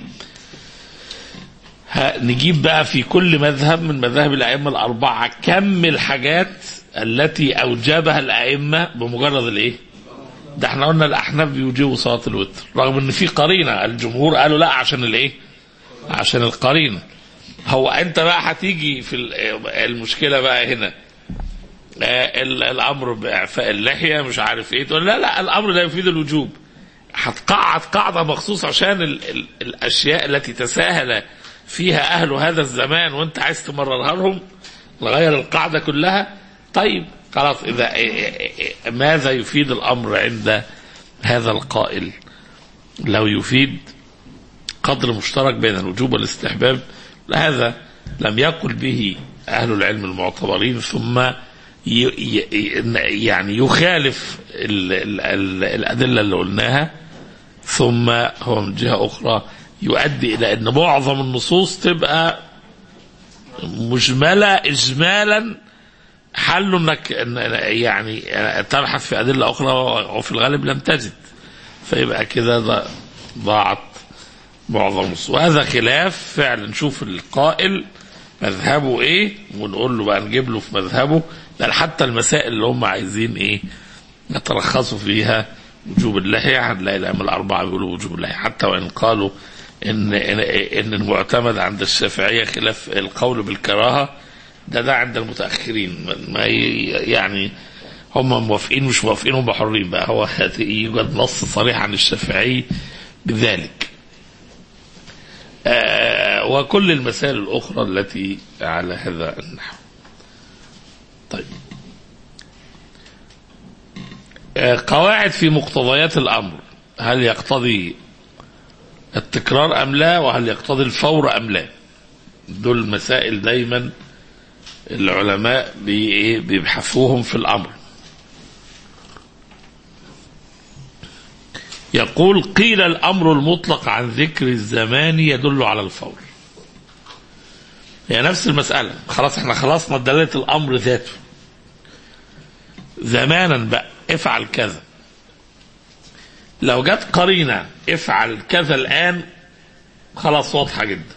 Speaker 2: ها- نجيب بقى في كل مذهب من مذاهب الائمه الاربعه كم الحاجات التي اوجبها الائمه بمجرد الايه؟ ده احنا قلنا الاحناف بيوجبوا صلاه الوتر رغم ان في قرينه الجمهور قالوا لا عشان الايه؟ عشان القرينه هو انت بقى هتيجي في ال- المشكله بقى هنا آه، ال- الامر باعفاء اللحيه مش عارف ايه تقول لا لا الامر لا يفيد الوجوب هتقعد قاعده مخصوص عشان ال ال الاشياء التي تساهل فيها اهل هذا الزمان وانت عايز تمررها لهم نغير القاعده كلها طيب خلاص اذا ماذا يفيد الامر عند هذا القائل لو يفيد قدر مشترك بين الوجوب والاستحباب هذا لم يقل به اهل العلم المعتبرين ثم ي- ي- يعني يخالف ال ال ال الادله اللي قلناها ثم هو من جهه اخرى يؤدي الى ان معظم النصوص تبقى مجمله اجمالا حل انك إن- يعني تبحث في ادله اخرى وفي الغالب لم تجد فيبقى كده ض- ضاعت معظم النصوص وهذا خلاف فعلا نشوف القائل مذهبه ايه ونقول له بقى نجيب له في مذهبه بل حتى المسائل اللي هم عايزين ايه يترخصوا فيها وجوب اللحية هنلاقي الأئمة الأربعة بيقولوا وجوب اللحية حتى وإن قالوا إن إن, إن المعتمد عند الشافعية خلاف القول بالكراهة ده ده عند المتأخرين ما ي- يعني هم موافقين مش موافقين هم حرين بقى هو يوجد نص صريح عن الشافعي بذلك آه، وكل المسائل الأخرى التي على هذا النحو طيب آه، قواعد في مقتضيات الأمر هل يقتضي التكرار أم لا وهل يقتضي الفور أم لا دول مسائل دايما العلماء بي- إيه بيبحثوهم في الأمر يقول قيل الأمر المطلق عن ذكر الزمان يدل على الفور هي نفس المسألة خلاص احنا خلصنا دلالة الأمر ذاته زمانا بقى افعل كذا لو جت قرينة افعل كذا الآن خلاص واضحة جدا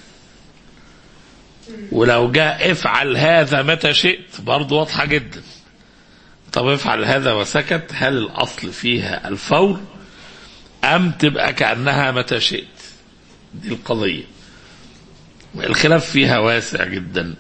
Speaker 2: ولو جاء افعل هذا متى شئت برضه واضحة جدا طب افعل هذا وسكت هل الأصل فيها الفور أم تبقى كأنها متى شئت دي القضية الخلاف فيها واسع جدا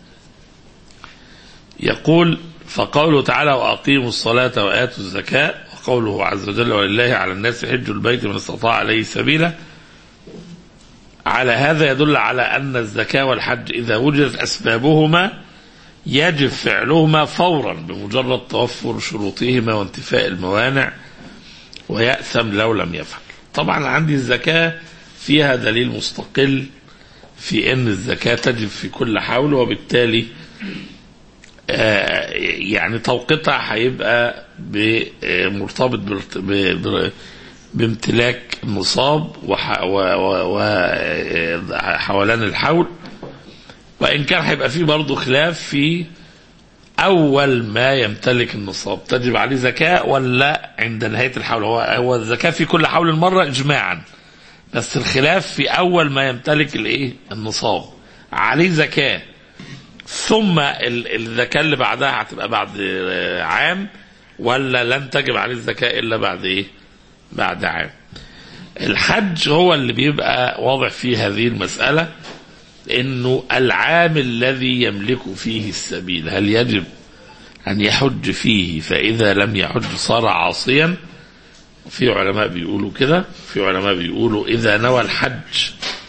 Speaker 2: يقول فقوله تعالى وأقيموا الصلاة وآتوا الزكاة وقوله عز وجل ولله على الناس حج البيت من استطاع عليه سبيلا على هذا يدل على أن الزكاة والحج إذا وجدت أسبابهما يجب فعلهما فورا بمجرد توفر شروطهما وانتفاء الموانع ويأثم لو لم يفعل طبعا عندي الزكاة فيها دليل مستقل في أن الزكاة تجب في كل حول وبالتالي آه، يعني توقيتها هيبقى ب- آه، مرتبط برت- ب- ب- بامتلاك النصاب وحولان الحول وإن كان هيبقى فيه برضه خلاف في أول ما يمتلك النصاب تجب عليه زكاة ولا عند نهاية الحول هو هو الزكاة في كل حول مرة إجماعا بس الخلاف في أول ما يمتلك الإيه النصاب عليه زكاة ثم ال- الزكاة اللي بعدها هتبقى بعد آه، عام ولا لن تجب عليه الزكاة إلا بعد إيه بعد عام الحج هو اللي بيبقى واضح فيه هذه المسألة انه العام الذي يملك فيه السبيل هل يجب ان يحج فيه فاذا لم يحج صار عاصيا في علماء بيقولوا كده في علماء بيقولوا اذا نوى الحج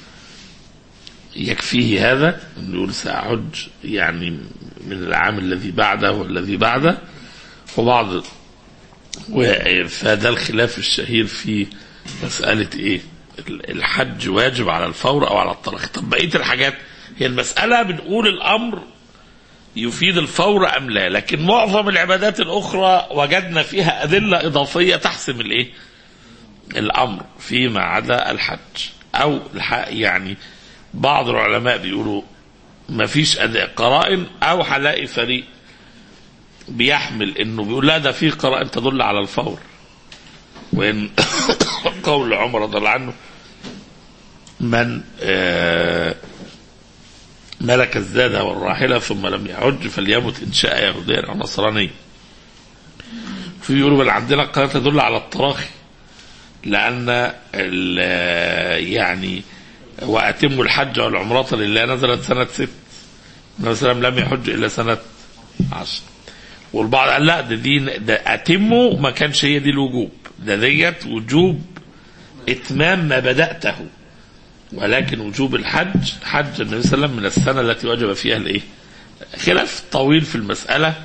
Speaker 2: يكفيه هذا انه يقول ساحج يعني من العام الذي بعده والذي بعده وبعض و- فده الخلاف الشهير في مسألة ايه الحج واجب على الفور او على التراخي طب بقية الحاجات هي المسألة بنقول الامر يفيد الفور ام لا لكن معظم العبادات الاخرى وجدنا فيها ادلة اضافية تحسم الايه الامر فيما عدا الحج او الح- يعني بعض العلماء بيقولوا ما فيش أداء قرائن او هلاقي فريق بيحمل انه بيقول لا ده في قرائن تدل على الفور وان قول عمر رضي الله عنه من آه، ملك الزاد والراحلة ثم لم يحج فليمت إن شاء يهوديا أو نصرانيا في يقولوا بل عندنا قناة تدل على التراخي لأن ال- يعني وأتموا الحج والعمرة لله نزلت سنة ست النبي صلى الله عليه وسلم لم يحج إلا سنة عشر والبعض قال لا ده دي ده أتموا ما كانش هي دي الوجوب ده ديت وجوب إتمام ما بدأته ولكن وجوب الحج حج النبي صلى الله عليه وسلم من السنة التي وجب فيها الإيه؟ خلاف طويل في المسألة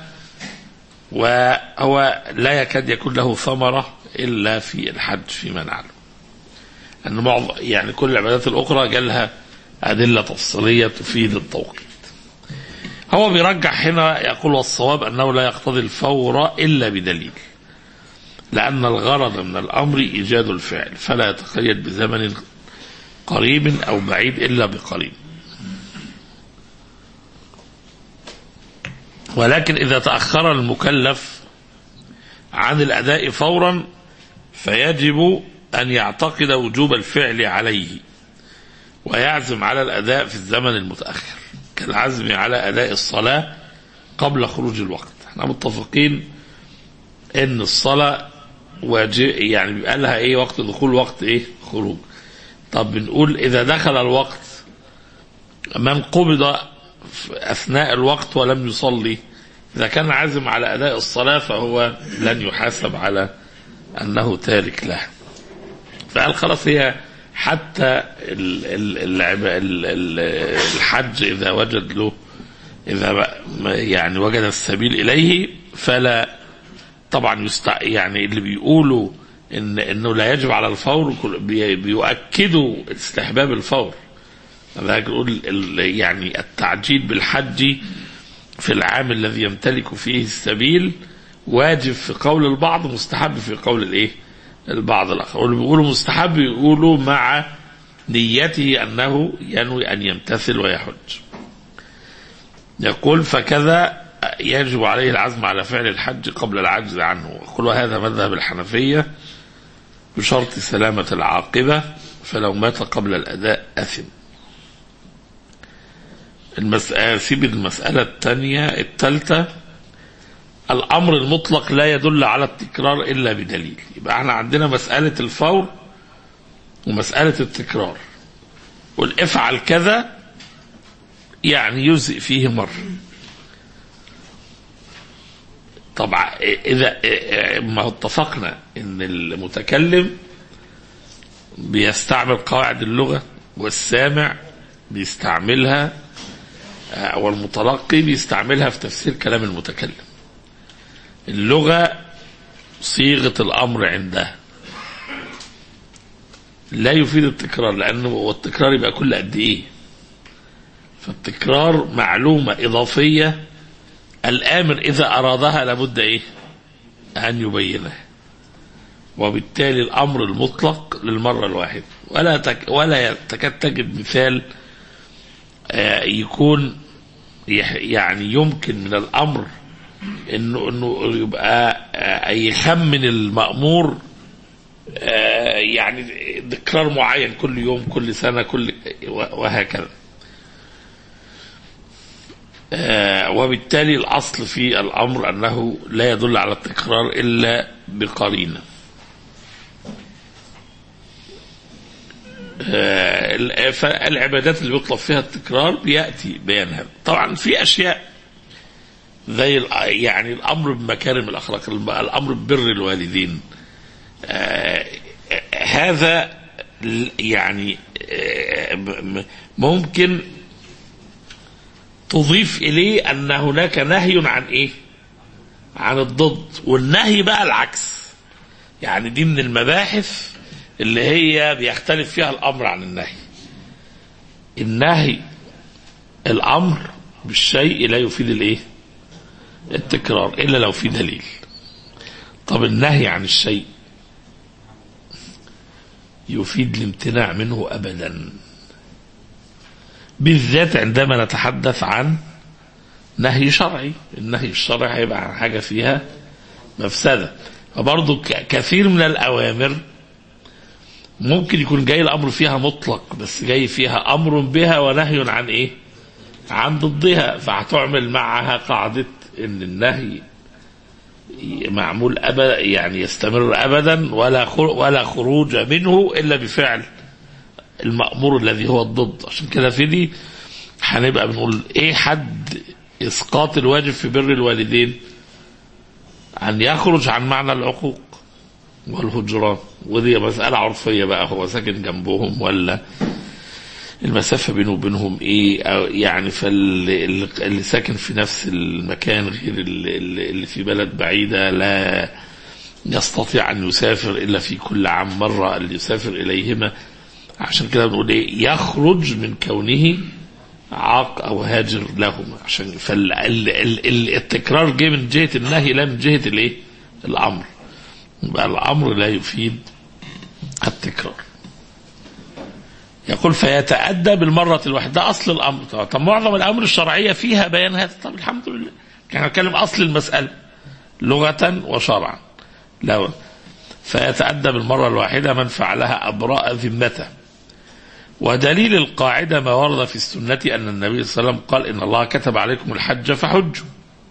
Speaker 2: وهو لا يكاد يكون له ثمرة إلا في الحج فيما نعلم أن معظم يعني كل العبادات الأخرى جالها أدلة تفصيلية تفيد التوقيت هو بيرجح هنا يقول والصواب أنه لا يقتضي الفور إلا بدليل لأن الغرض من الأمر إيجاد الفعل فلا يتقيد بزمن قريب أو بعيد إلا بقريب ولكن إذا تأخر المكلف عن الأداء فورا فيجب أن يعتقد وجوب الفعل عليه ويعزم على الأداء في الزمن المتأخر كالعزم على أداء الصلاة قبل خروج الوقت احنا متفقين ان الصلاة واجب يعني بيبقى لها ايه وقت دخول وقت ايه خروج طب بنقول اذا دخل الوقت من قبض في اثناء الوقت ولم يصلي اذا كان عازم على اداء الصلاة فهو لن يحاسب على انه تارك له فقال خلاص هي حتى ال- ال- العب- ال- ال- الحج اذا وجد له اذا بقى- ما- يعني وجد السبيل اليه فلا طبعا يستع... يعني اللي بيقولوا ان انه لا يجب على الفور كل- بي... بيؤكدوا استحباب الفور انا يقول ال... يعني التعجيل بالحج في العام الذي يمتلك فيه السبيل واجب في قول البعض مستحب في قول الايه البعض الاخر واللي بيقولوا مستحب يقولوا مع نيته انه ينوي ان يمتثل ويحج يقول فكذا يجب عليه العزم على فعل الحج قبل العجز عنه ويقول هذا مذهب الحنفية بشرط سلامة العاقبة فلو مات قبل الأداء أثم المسألة سيب المسألة الثانية الثالثة الأمر المطلق لا يدل على التكرار إلا بدليل يبقى احنا عندنا مسألة الفور ومسألة التكرار قل افعل كذا يعني يجزئ فيه مرة طبعا إذا ما اتفقنا إن المتكلم بيستعمل قواعد اللغة والسامع بيستعملها آه، والمتلقي بيستعملها في تفسير كلام المتكلم اللغة صيغة الأمر عندها لا يفيد التكرار لأنه والتكرار يبقى كل قد إيه فالتكرار معلومة إضافية الآمر إذا أرادها لابد إيه أن يبينها وبالتالي الأمر المطلق للمرة الواحدة ولا تك ولا تكاد تجد مثال آه، يكون يح- يعني يمكن من الأمر انه انه يبقى آه، يخمن المأمور آه، يعني تكرار معين كل يوم كل سنة كل وهكذا آه، وبالتالي الأصل في الأمر أنه لا يدل على التكرار إلا بقرينة آه، فالعبادات اللي بيطلب فيها التكرار بيأتي بيان هذا طبعا في أشياء زي ال- يعني الأمر بمكارم الأخلاق الأمر ببر الوالدين آه، هذا ل- يعني آه، م- م- ممكن تضيف إليه أن هناك نهي عن إيه عن الضد والنهي بقى العكس يعني دي من المباحث اللي هي بيختلف فيها الأمر عن النهي النهي الأمر بالشيء لا يفيد الإيه التكرار إلا لو في دليل طب النهي عن الشيء يفيد الامتناع منه أبدا بالذات عندما نتحدث عن نهي شرعي النهي الشرعي هيبقى عن حاجة فيها مفسدة فبرضه ك- كثير من الأوامر ممكن يكون جاي الأمر فيها مطلق بس جاي فيها أمر بها ونهي عن إيه عن ضدها فهتعمل معها قاعدة إن النهي معمول أبدا يعني يستمر أبدا ولا خر- ولا خروج منه إلا بفعل المأمور الذي هو الضد عشان كده في دي هنبقى بنقول ايه حد اسقاط الواجب في بر الوالدين ان يخرج عن معنى العقوق والهجران ودي مسألة عرفية بقى هو ساكن جنبهم ولا المسافة بينه وبينهم ايه أو يعني فاللي اللي ساكن في نفس المكان غير اللي, اللي في بلد بعيدة لا يستطيع ان يسافر الا في كل عام مرة اللي يسافر اليهما عشان كده بنقول ايه يخرج من كونه عاق او هاجر لهما عشان فالتكرار جه من جهه النهي لا من جهه الايه؟ الامر يبقى الامر لا يفيد التكرار يقول فيتأدى بالمرة الواحدة ده أصل الأمر طب, طب معظم الأمر الشرعية فيها بيان هذا طب الحمد لله كان نتكلم أصل المسألة لغة وشرعا لا فيتأدى بالمرة الواحدة من فعلها أبراء ذمته ودليل القاعدة ما ورد في السنة أن النبي صلى الله عليه وسلم قال إن الله كتب عليكم الحج فحجوا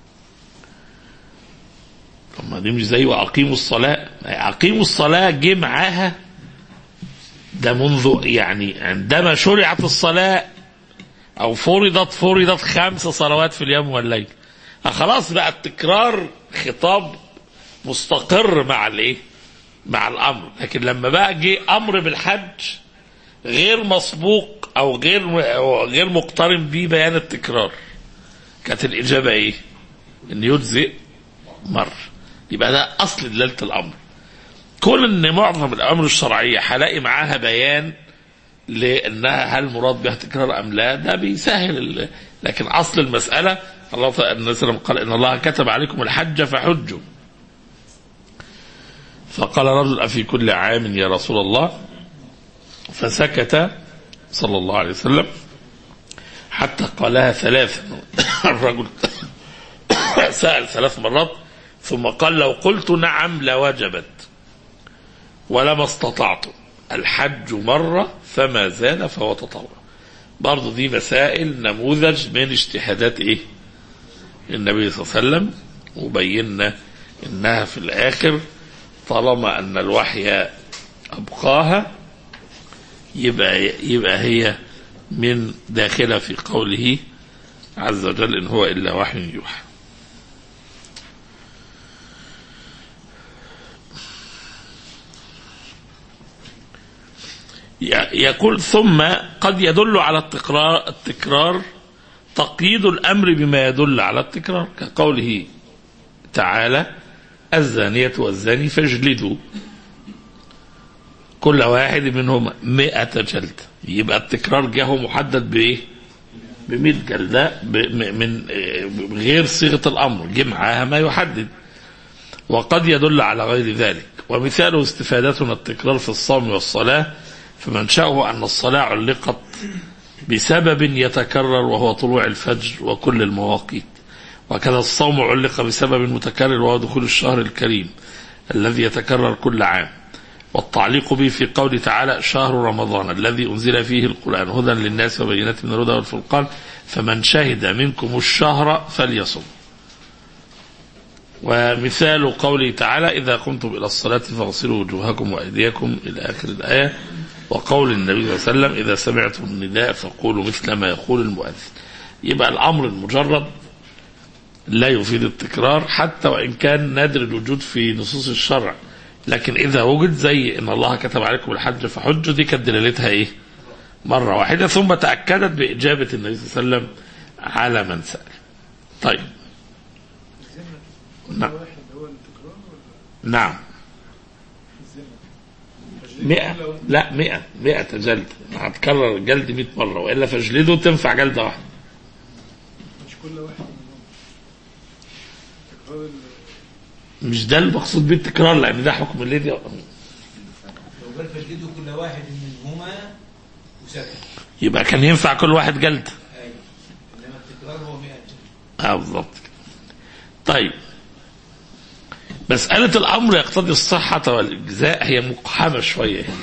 Speaker 2: طب ما دي مش زي وأقيموا الصلاة أقيموا الصلاة جه معاها ده منذ يعني عندما شرعت الصلاة أو فرضت فرضت خمس صلوات في اليوم والليل خلاص بقى التكرار خطاب مستقر مع الايه؟ مع الامر لكن لما بقى جه امر بالحج غير مسبوق او غير أو غير مقترن به بيان التكرار كانت الاجابه ايه؟ ان يجزئ مر يبقى ده اصل دلاله الامر كون ان معظم الامر الشرعيه هلاقي معاها بيان لانها هل مراد بها تكرار ام لا ده بيسهل ال... لكن اصل المساله الله تعالى النبي صلى الله عليه وسلم قال ان الله كتب عليكم الحج فحجوا فقال رجل أفي كل عام يا رسول الله فسكت صلى الله عليه وسلم حتى قالها ثلاثا الرجل سأل ثلاث مرات ثم قال لو قلت نعم لوجبت ولما استطعت الحج مرة فما زال فهو تطوع برضو دي مسائل نموذج من اجتهادات ايه النبي صلى الله عليه وسلم وبينا انها في الاخر طالما ان الوحي ابقاها يبقى يبقى هي من داخله في قوله عز وجل ان هو الا وحي يوحى يقول ثم قد يدل على التكرار التكرار تقييد الامر بما يدل على التكرار كقوله تعالى الزانية والزاني فاجلدوا كل واحد منهم مئة جلد يبقى التكرار جه محدد بإيه بمئة جلدة من غير صيغة الأمر جه معاها ما يحدد وقد يدل على غير ذلك ومثاله استفادتنا التكرار في الصوم والصلاة فمنشأه أن الصلاة علقت بسبب يتكرر وهو طلوع الفجر وكل المواقيت وكذا الصوم علق بسبب متكرر وهو دخول الشهر الكريم الذي يتكرر كل عام والتعليق به في قوله تعالى شهر رمضان الذي أنزل فيه القرآن هدى للناس وبينات من الهدى والفرقان فمن شهد منكم الشهر فليصم ومثال قوله تعالى إذا قمتم إلى الصلاة فاغسلوا وجوهكم وأيديكم إلى آخر الآية وقول النبي صلى الله عليه وسلم إذا سمعتم النداء فقولوا مثل ما يقول المؤذن يبقى الأمر المجرد لا يفيد التكرار حتى وإن كان نادر الوجود في نصوص الشرع لكن إذا وجد زي إن الله كتب عليكم الحج فحجوا دي كانت دلالتها إيه مرة واحدة ثم تأكدت بإجابة النبي صلى الله عليه وسلم على من سأل طيب نعم نعم مئة لا مئة مئة جلد هتكرر الجلد مئة مرة وإلا فاجلده تنفع جلدة واحدة
Speaker 5: مش كل واحد منهم تكرار ال-
Speaker 2: مش ده المقصود بالتكرار لأن ده حكم الذي
Speaker 7: لو قال فاجلدوا كل واحد منهما وسكت
Speaker 2: يبقى كان ينفع كل واحد جلد
Speaker 7: ايوه انما التكرار هو 100
Speaker 2: اه بالظبط طيب مسألة الأمر يقتضي الصحة والإجزاء هي مقحمة شوية هنا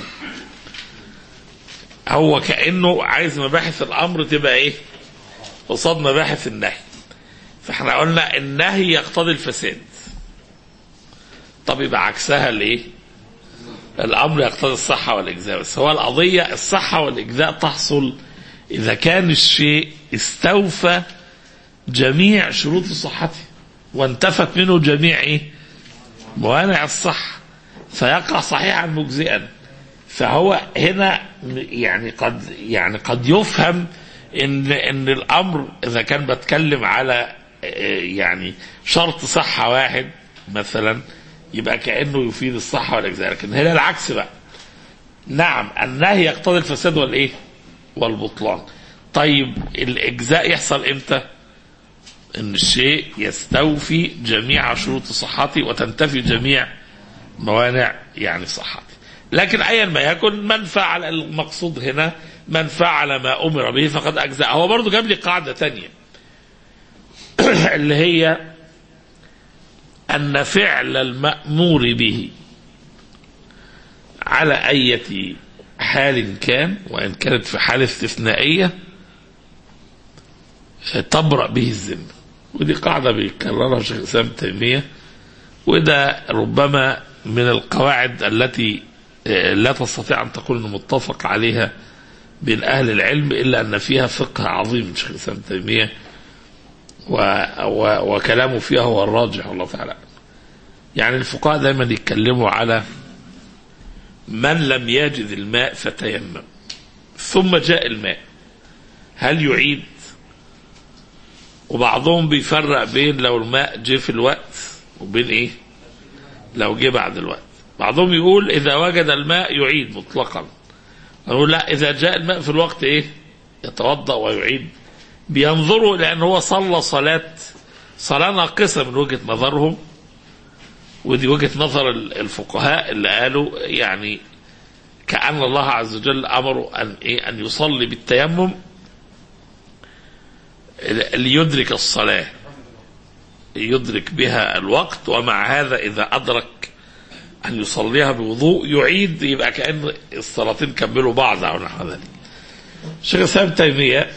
Speaker 2: هو كأنه عايز مباحث الأمر تبقى إيه قصاد مباحث النهي فاحنا قلنا النهي يقتضي الفساد طب يبقى عكسها الإيه الأمر يقتضي الصحة والإجزاء بس هو القضية الصحة والإجزاء تحصل إذا كان الشيء استوفى جميع شروط صحته وانتفت منه جميع ايه موانع الصحة فيقع صحيحا مجزئا فهو هنا يعني قد يعني قد يفهم ان ان الامر اذا كان بتكلم على آه، يعني شرط صحة واحد مثلا يبقى كأنه يفيد الصحة والاجزاء لكن هنا العكس بقى نعم النهي يقتضي الفساد والايه والبطلان طيب الاجزاء يحصل امتى ان الشيء يستوفي جميع شروط صحته وتنتفي جميع موانع يعني صحته لكن ايا ما يكن من فعل المقصود هنا من فعل ما امر به فقد اجزاء هو برضه جاب لي قاعده تانية اللي هي ان فعل المامور به على اية حال كان وان كانت في حال استثنائيه تبرأ به الذمة ودي قاعدة بيكررها شيخ الإسلام ابن تيمية وده ربما من القواعد التي آه، لا تستطيع أن تكون متفق عليها بين أهل العلم إلا أن فيها فقه عظيم من شيخ الإسلام ابن تيمية و و وكلامه فيها هو الراجح والله تعالى أعلم. يعني الفقهاء دايما يتكلموا على من لم يجد الماء فتيمم ثم جاء الماء هل يعيد وبعضهم بيفرق بين لو الماء جه في الوقت وبين ايه لو جه بعد الوقت بعضهم يقول اذا وجد الماء يعيد مطلقا نقول لا اذا جاء الماء في الوقت ايه يتوضا ويعيد بينظروا لان هو صلى صلاه صلاه ناقصه من وجهه نظرهم ودي وجهه نظر الفقهاء اللي قالوا يعني كأن الله عز وجل أمره أن إيه أن يصلي بالتيمم ليدرك الصلاة يدرك بها الوقت ومع هذا إذا أدرك أن يصليها بوضوء يعيد يبقى كأن الصلاتين كملوا بعض أو نحو ذلك شيخ الإسلام تيمية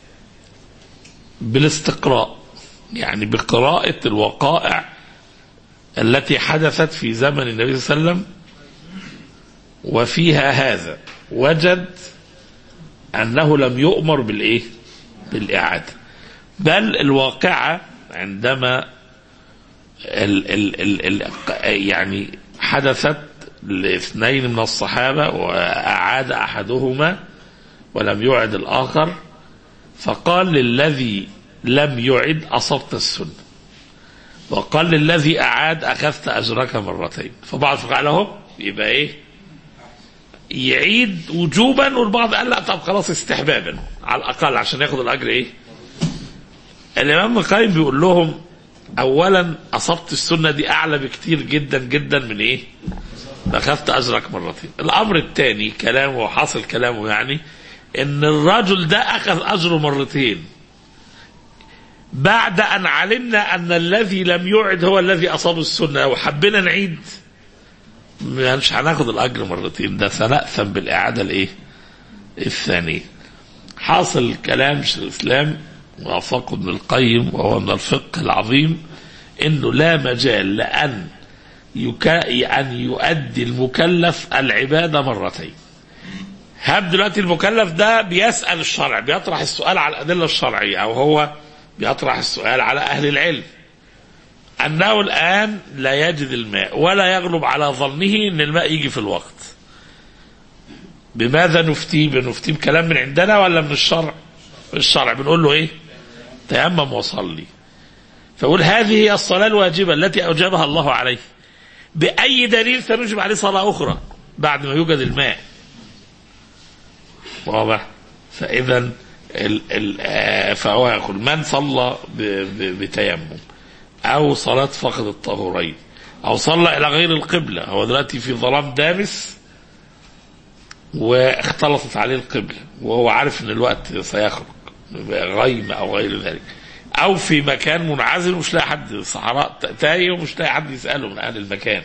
Speaker 2: بالاستقراء يعني بقراءة الوقائع التي حدثت في زمن النبي صلى الله عليه وسلم وفيها هذا وجد أنه لم يؤمر بالإيه بالإعادة بل الواقعة عندما ال ال ال ال يعني حدثت لاثنين من الصحابة وأعاد أحدهما ولم يعد الآخر فقال للذي لم يعد أصبت السنة وقال للذي أعاد أخذت أجرك مرتين فبعض فقال لهم يبقى إيه يعيد وجوبا والبعض قال لا طب خلاص استحبابا على الأقل عشان ياخد الأجر إيه الإمام ابن القيم بيقول لهم أولا أصبت السنة دي أعلى بكتير جدا جدا من إيه أخذت أجرك مرتين الأمر الثاني كلامه وحاصل كلامه يعني إن الرجل ده أخذ أجره مرتين بعد أن علمنا أن الذي لم يعد هو الذي أصاب السنة وحبينا نعيد مش هناخد الأجر مرتين ده سنأثم بالإعادة الإيه؟ الثانية حاصل الكلام شيخ الإسلام وافقه ابن القيم وهو من الفقه العظيم انه لا مجال لان يكا ان يؤدي المكلف العباده مرتين. هاب دلوقتي المكلف ده بيسال الشرع بيطرح السؤال على الادله الشرعيه او هو بيطرح السؤال على اهل العلم. انه الان لا يجد الماء ولا يغلب على ظنه ان الماء يجي في الوقت. بماذا نفتيه؟ بنفتيه بكلام من عندنا ولا من الشرع؟ الشرع بنقول له ايه؟ تيمم وصلي. فيقول هذه هي الصلاة الواجبة التي أوجبها الله عليه. بأي دليل سنجب عليه صلاة أخرى بعد ما يوجد الماء. واضح؟ فإذا ال ال آه، فهو يقول من صلى ب- ب- بتيمم أو صلاة فقد الطهورين أو صلى إلى غير القبلة هو دلوقتي في ظلام دامس واختلطت عليه القبلة وهو عارف ان الوقت سيخرج غيم او غير ذلك او في مكان منعزل ومش لاقي حد صحراء تايه ومش لاقي حد يساله من اهل المكان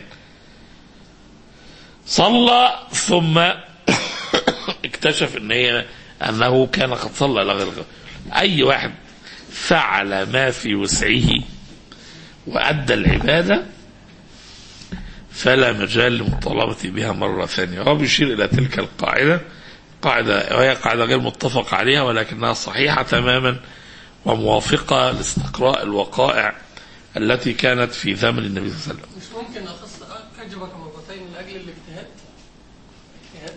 Speaker 2: صلى ثم اكتشف ان هي انه كان قد صلى الى غير القبلة. اي واحد فعل ما في وسعه وادى العباده فلا مجال لمطالبة بها مرة ثانية هو بيشير إلى تلك القاعدة قاعدة وهي قاعدة غير متفق عليها ولكنها صحيحة تماما وموافقة لاستقراء الوقائع التي كانت في زمن النبي صلى الله عليه وسلم
Speaker 5: مش ممكن اخص اجبك مرتين لاجل الاجتهاد اجتهاد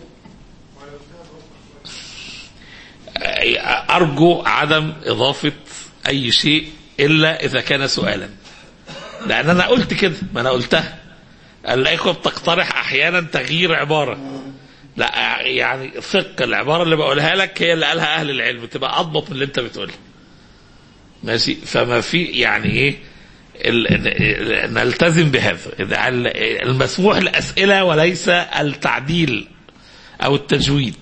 Speaker 2: أرجو عدم إضافة أي شيء إلا إذا كان سؤالا لأن أنا قلت كده ما أنا قلتها الإخوة بتقترح أحيانا تغيير عبارة لا يعني ثق العبارة اللي بقولها لك هي اللي قالها أهل العلم تبقى أضبط من اللي أنت بتقولها ماشي فما في يعني إيه ال- ال- نلتزم بهذا إذا ال- المسموح الأسئلة وليس التعديل أو التجويد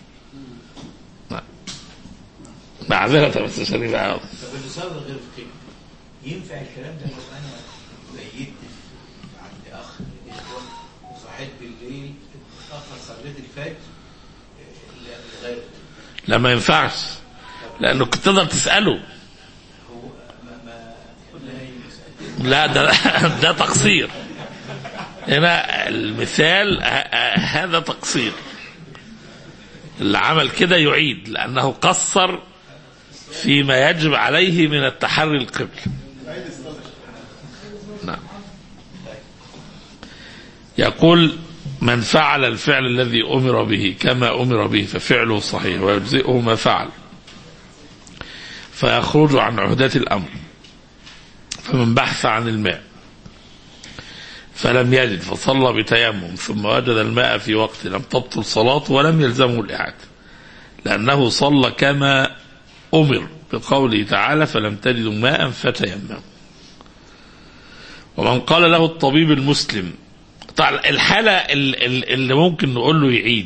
Speaker 2: معذرة بس عشان يبقى
Speaker 7: طب الرسالة غير فقهي ينفع الكلام ده لو انا بيت عند اخ من الاخوه وصحيت بالليل اتاخر صليت الفجر آه، لغير
Speaker 2: لا ما ينفعش لانه كنت تقدر تساله
Speaker 7: هو ما ما لا يسأل.
Speaker 2: لا ده ده تقصير هنا المثال ه- ه- هذا تقصير اللي عمل كده يعيد لانه قصر فيما يجب عليه من التحري القبل نعم يقول من فعل الفعل الذي امر به كما امر به ففعله صحيح ويجزئه ما فعل فيخرج عن عهدة الامر فمن بحث عن الماء فلم يجد فصلى بتيمم ثم وجد الماء في وقت لم تبطل صلاته ولم يلزمه الإعادة لأنه صلى كما أمر بقوله تعالى فلم تجدوا ماء فتيمموا ومن قال له الطبيب المسلم طبعا الحالة ال- ال- اللي ممكن نقول له يعيد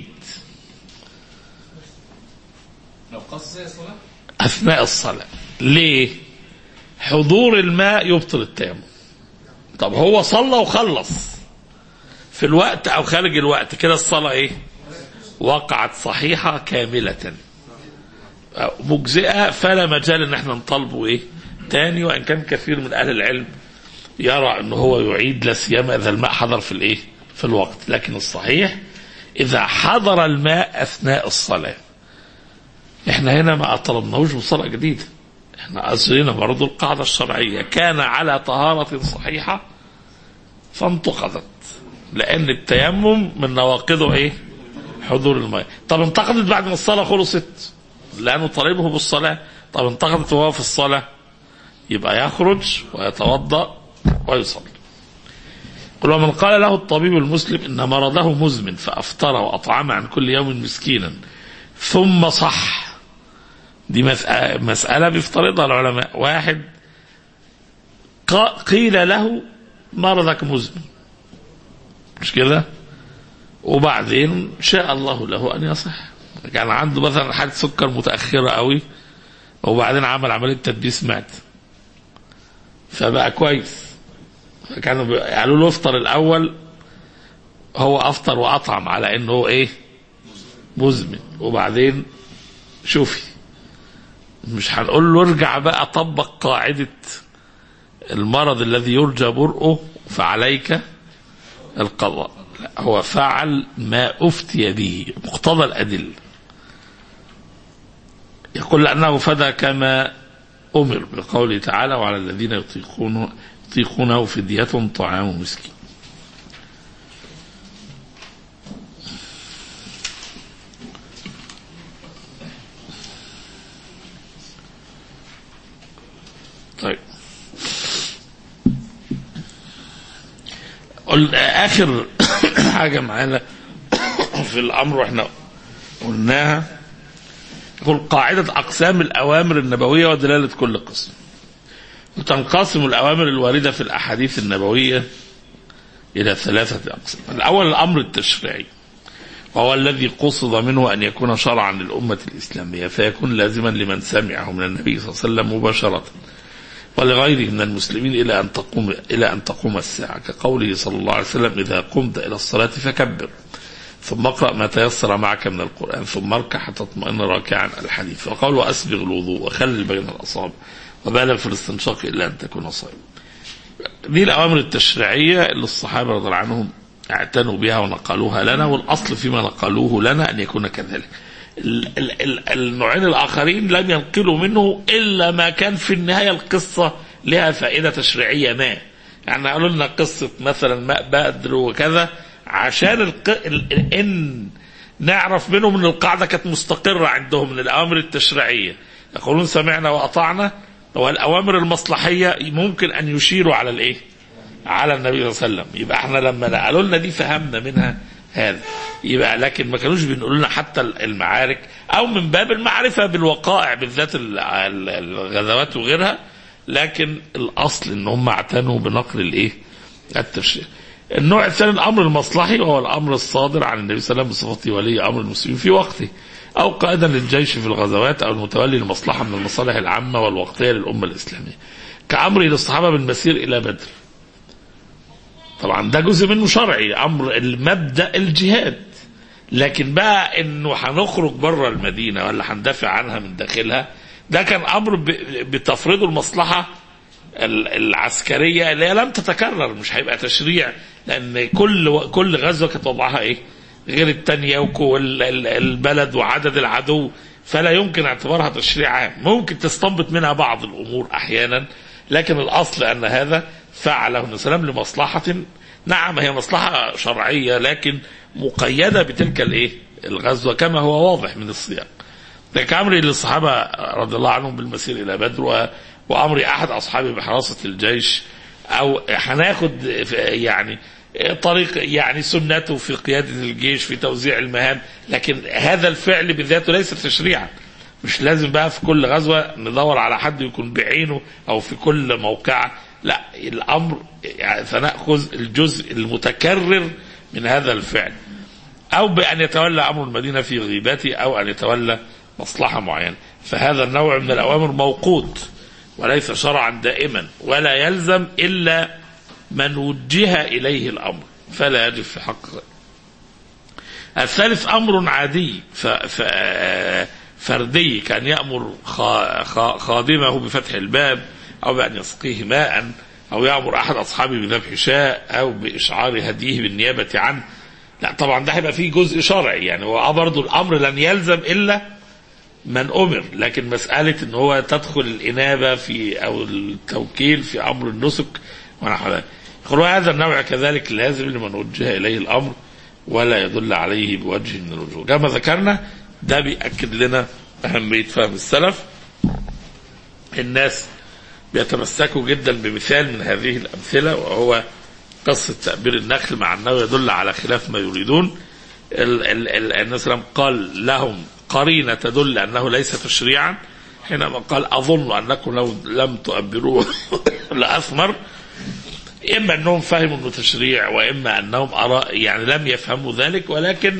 Speaker 7: لو قص
Speaker 2: أثناء الصلاة ليه حضور الماء يبطل التيمم طب هو صلى وخلص في الوقت أو خارج الوقت كده الصلاة إيه وقعت صحيحة كاملة أو مجزئة فلا مجال ان احنا نطالبه ايه تاني وان كان كثير من اهل العلم يرى ان هو يعيد لا سيما اذا الماء حضر في الايه في الوقت لكن الصحيح اذا حضر الماء اثناء الصلاه احنا هنا ما طلبناهوش بصلاة جديدة احنا أجرينا برضو القاعدة الشرعية كان على طهارة صحيحة فانتقضت لأن التيمم من نواقضه ايه حضور الماء طب انتقضت بعد ما الصلاة خلصت لأنه طالبه بالصلاة طب انتقضت وهو في الصلاة يبقى يخرج ويتوضأ ويصلي قل ومن قال له الطبيب المسلم إن مرضه مزمن فأفطر وأطعم عن كل يوم مسكينا ثم صح دي مسألة, مسألة بيفترضها العلماء واحد قا- قيل له مرضك مزمن مش كده وبعدين شاء الله له أن يصح كان عنده مثلا حالة سكر متأخرة قوي وبعدين عمل عملية تدبيس مات فبقى كويس فكانوا بي- قالوا له افطر الاول هو افطر واطعم على انه هو ايه مزمن وبعدين شوفي مش هنقول له ارجع بقى طبق قاعدة المرض الذي يرجى برؤه فعليك القضاء لا هو فعل ما أفتي به مقتضى الأدلة يقول لأنه فدى كما أمر بقوله تعالى وعلى الذين يطيقونه يطيقونه فدية طعام مسكين طيب قلنا اخر حاجه معانا في الامر واحنا قلناها يقول قاعده اقسام الاوامر النبويه ودلاله كل قسم وتنقسم الاوامر الوارده في الاحاديث النبويه الى ثلاثه اقسام الاول الامر التشريعي وهو الذي قصد منه ان يكون شرعا للامه الاسلاميه فيكون لازما لمن سمعه من النبي صلى الله عليه وسلم مباشره ولغيره من المسلمين إلى أن تقوم إلى أن تقوم الساعة كقوله صلى الله عليه وسلم إذا قمت إلى الصلاة فكبر ثم اقرأ ما تيسر معك من القرآن ثم اركع حتى تطمئن راكعا الحديث وقوله أسبغ الوضوء وخلل بين الأصابع وبالغ في الاستنشاق إلا أن تكون صائما دي الأوامر التشريعية اللي الصحابة رضي الله عنهم اعتنوا بها ونقلوها لنا والأصل فيما نقلوه لنا أن يكون كذلك ال- ال- ال- النوعين الآخرين لم ينقلوا منه إلا ما كان في النهاية القصة لها فائدة تشريعية ما يعني قالوا لنا قصة مثلا ماء بدر وكذا عشان الق... ال... ال- إن نعرف منهم ان القاعده كانت مستقره عندهم من الاوامر التشريعيه يقولون سمعنا واطعنا والاوامر المصلحيه ممكن ان يشيروا على الايه؟ على النبي صلى الله عليه وسلم يبقى احنا لما نقلوا لنا دي فهمنا منها هذا يبقى لكن ما كانوش بينقلوا لنا حتى المعارك او من باب المعرفه بالوقائع بالذات ال- ال- الغزوات وغيرها لكن الاصل ان هم اعتنوا بنقل الايه؟ التشريع. النوع الثاني الامر المصلحي وهو الامر الصادر عن النبي صلى الله عليه وسلم بصفته ولي امر المسلمين في وقته او قائدا للجيش في الغزوات او المتولي المصلحه من المصالح العامه والوقتيه للامه الاسلاميه. كامره للصحابه بالمسير الى بدر. طبعا ده جزء منه شرعي امر المبدا الجهاد لكن بقى انه هنخرج بره المدينه ولا هندافع عنها من داخلها ده كان امر ب- بتفرضه المصلحه ال- العسكريه اللي هي لم تتكرر مش هيبقى تشريع لان كل كل غزوه كانت وضعها ايه؟ غير الثانيه وكل ال- البلد وعدد العدو فلا يمكن اعتبارها تشريع عام ممكن تستنبط منها بعض الامور احيانا لكن الاصل ان هذا فعله النبي صلى الله عليه وسلم لمصلحه نعم هي مصلحه شرعيه لكن مقيده بتلك الايه؟ الغزوه كما هو واضح من السياق. ده كامر للصحابه رضي الله عنهم بالمسير الى بدر و- وامر احد اصحابه بحراسه الجيش او هناخد في- يعني طريق يعني سنته في قياده الجيش في توزيع المهام لكن هذا الفعل بذاته ليس تشريعا مش لازم بقى في كل غزوه ندور على حد يكون بعينه او في كل موقعه لا الامر يعني فناخذ الجزء المتكرر من هذا الفعل او بان يتولى امر المدينه في غيبته او ان يتولى مصلحه معينه فهذا النوع من الاوامر موقوت وليس شرعا دائما ولا يلزم الا من وجه اليه الامر فلا يجب في حق الثالث امر عادي ف ف فردي كان يامر خا- خا- خادمه بفتح الباب او بان يسقيه ماء او يامر احد اصحابه بذبح شاء او باشعار هديه بالنيابه عنه لا طبعا ده هيبقى فيه جزء شرعي يعني هو برضه الامر لن يلزم الا من امر لكن مساله ان هو تدخل الانابه في او التوكيل في امر النسك ونحو ذلك يقول هذا النوع كذلك لازم لمن وجه اليه الامر ولا يدل عليه بوجه من الوجوه كما ذكرنا ده بيأكد لنا أهمية فهم السلف الناس بيتمسكوا جدا بمثال من هذه الأمثلة وهو قصة تأبير النخل مع أنه يدل على خلاف ما يريدون ال- ال- ال- النبي صلى الله عليه وسلم قال لهم قرينة تدل أنه ليس تشريعا حينما قال أظن أنكم لو لم تؤبروه لأثمر إما أنهم فهموا أنه تشريع وإما أنهم أرى يعني لم يفهموا ذلك ولكن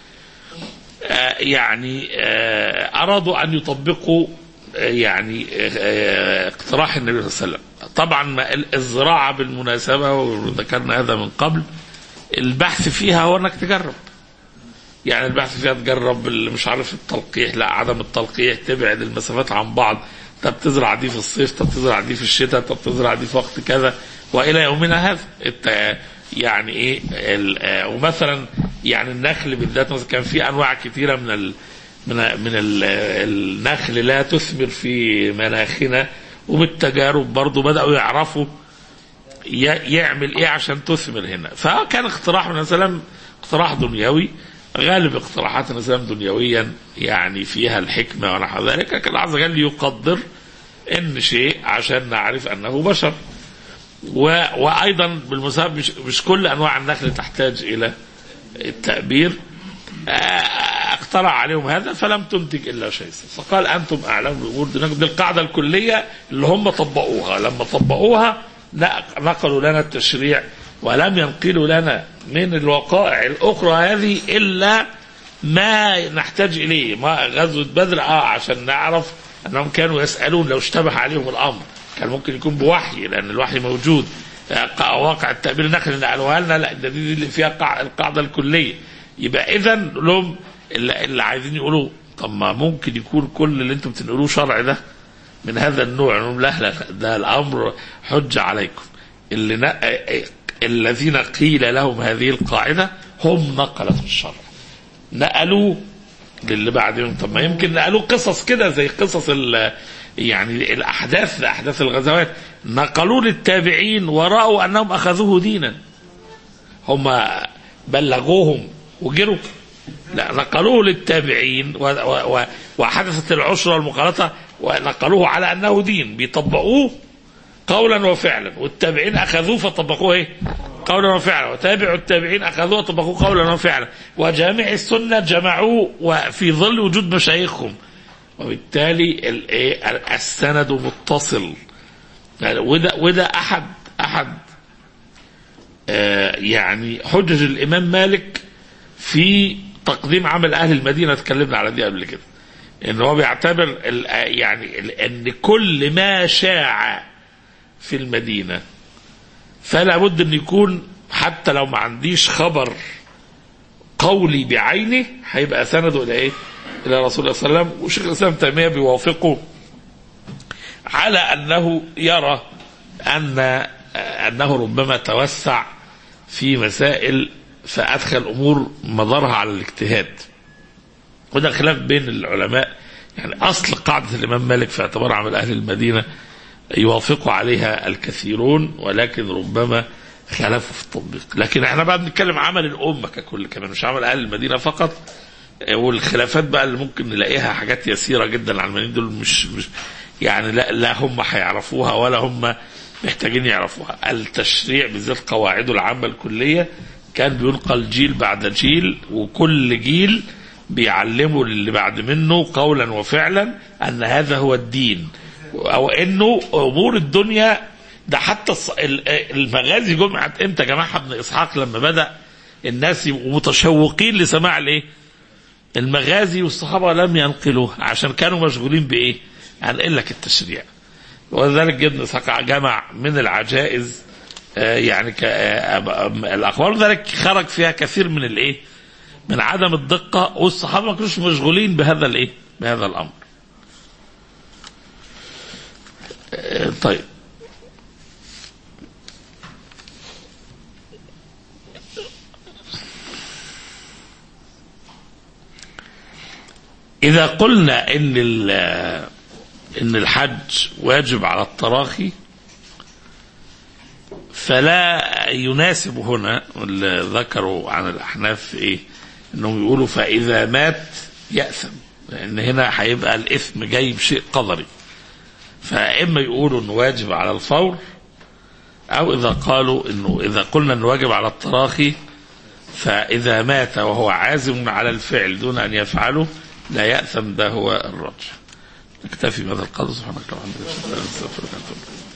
Speaker 2: آه، يعني آه، أرادوا أن يطبقوا آه، يعني آه، اقتراح النبي صلى الله عليه وسلم طبعا ما- ال- الزراعة بالمناسبة وذكرنا هذا من قبل البحث فيها هو انك تجرب يعني البحث فيها تجرب اللي مش عارف التلقيح لا عدم التلقيح تبعد المسافات عن بعض طب تزرع دي في الصيف طب تزرع دي في الشتاء طب تزرع دي في وقت كذا والى يومنا هذا الت- يعني ايه ال- آه، ومثلا يعني النخل بالذات مثلا كان في انواع كثيره من ال من من ال- النخل لا تثمر في مناخنا وبالتجارب برضه بداوا يعرفوا ي- يعمل ايه عشان تثمر هنا فكان اقتراح من السلام اقتراح دنيوي غالب اقتراحات الاسلام دنيويا يعني فيها الحكمه ونحو ذلك لكن الله عز وجل يقدر ان شيء عشان نعرف انه بشر و... وايضا بالمسبب مش... مش كل انواع النخل تحتاج الى التأبير آه، اقترح عليهم هذا فلم تنتج الا شيء فقال انتم اعلم بامور دينكم دي القاعده الكليه اللي هم طبقوها لما طبقوها لا- نقلوا لنا التشريع ولم ينقلوا لنا من الوقائع الاخرى هذه الا ما نحتاج اليه ما غزوه بدر اه عشان نعرف انهم كانوا يسالون لو اشتبه عليهم الامر كان ممكن يكون بوحي لان الوحي موجود آه، واقع التأبير النقل اللي قالوها لنا لا ده دي اللي فيها قاع- القاعده الكليه يبقى اذا لهم اللي, اللي عايزين يقولوا طب ما ممكن يكون كل اللي انتم بتنقلوه شرع ده من هذا النوع نقول لا لا ده الامر حجه عليكم اللي ن... الذين قيل لهم هذه القاعده هم نقلة الشرع نقلوا للي بعدهم طب ما يمكن نقلوا قصص كده زي قصص ال يعني الاحداث احداث الغزوات نقلوا للتابعين ورأوا انهم اخذوه دينا هم بلغوهم وجروا لا نقلوه للتابعين و و و وحدثت العشرة والمخالطة ونقلوه على أنه دين بيطبقوه قولا وفعلا والتابعين أخذوه فطبقوه إيه قولا وفعلا وتابعوا التابعين أخذوه وطبقوه قولا وفعلا وجامع السنة جمعوه وفي ظل وجود مشايخهم وبالتالي ال- إيه؟ السند متصل يعني وده وده أحد أحد آه، يعني حجج الإمام مالك في تقديم عمل أهل المدينة اتكلمنا على دي قبل كده إن هو بيعتبر ال- يعني ال- إن كل ما شاع في المدينة فلا بد أن يكون حتى لو ما عنديش خبر قولي بعينه هيبقى سنده إلى إيه؟ إلى رسول الله صلى الله عليه وسلم وشيخ الإسلام تيمية بيوافقه على أنه يرى أن أنه ربما توسع في مسائل فأدخل أمور مدارها على الاجتهاد وده خلاف بين العلماء يعني أصل قاعدة الإمام مالك في اعتبار عمل أهل المدينة يوافق عليها الكثيرون ولكن ربما خالفوا في التطبيق لكن احنا بقى بنتكلم عمل الأمة ككل كمان مش عمل أهل المدينة فقط والخلافات بقى اللي ممكن نلاقيها حاجات يسيرة جدا على المدينة دول مش, مش يعني لا, لا هم هيعرفوها ولا هم محتاجين يعرفوها التشريع بالذات قواعده العامة الكلية كان بينقل جيل بعد جيل وكل جيل بيعلموا للي بعد منه قولا وفعلا ان هذا هو الدين او انه امور الدنيا ده حتى الص- ال- المغازي جمعت امتى جماعه ابن اسحاق لما بدا الناس يبقوا متشوقين لسماع الايه؟ المغازي والصحابه لم ينقلوها عشان كانوا مشغولين بايه؟ هنقل لك التشريع ولذلك ابن اسحاق جمع من العجائز آه، يعني ك- آه، آه، الاخبار ذلك خرج فيها كثير من الايه؟ من عدم الدقه والصحابه ما كانوش مشغولين بهذا الايه؟ بهذا الامر. آه، طيب إذا قلنا إن ال- إن الحج واجب على التراخي فلا يناسب هنا اللي ذكروا عن الأحناف إيه إنهم يقولوا فإذا مات يأثم لأن هنا هيبقى الإثم جاي بشيء قدري فإما يقولوا إنه واجب على الفور أو إذا قالوا إنه إذا قلنا إنه واجب على التراخي فإذا مات وهو عازم على الفعل دون أن يفعله لا يأثم ده هو الرجح نكتفي بهذا القدر سبحانك اللهم وبحمدك أشهد أن لا إله إلا أنت أستغفرك وأتوب إليك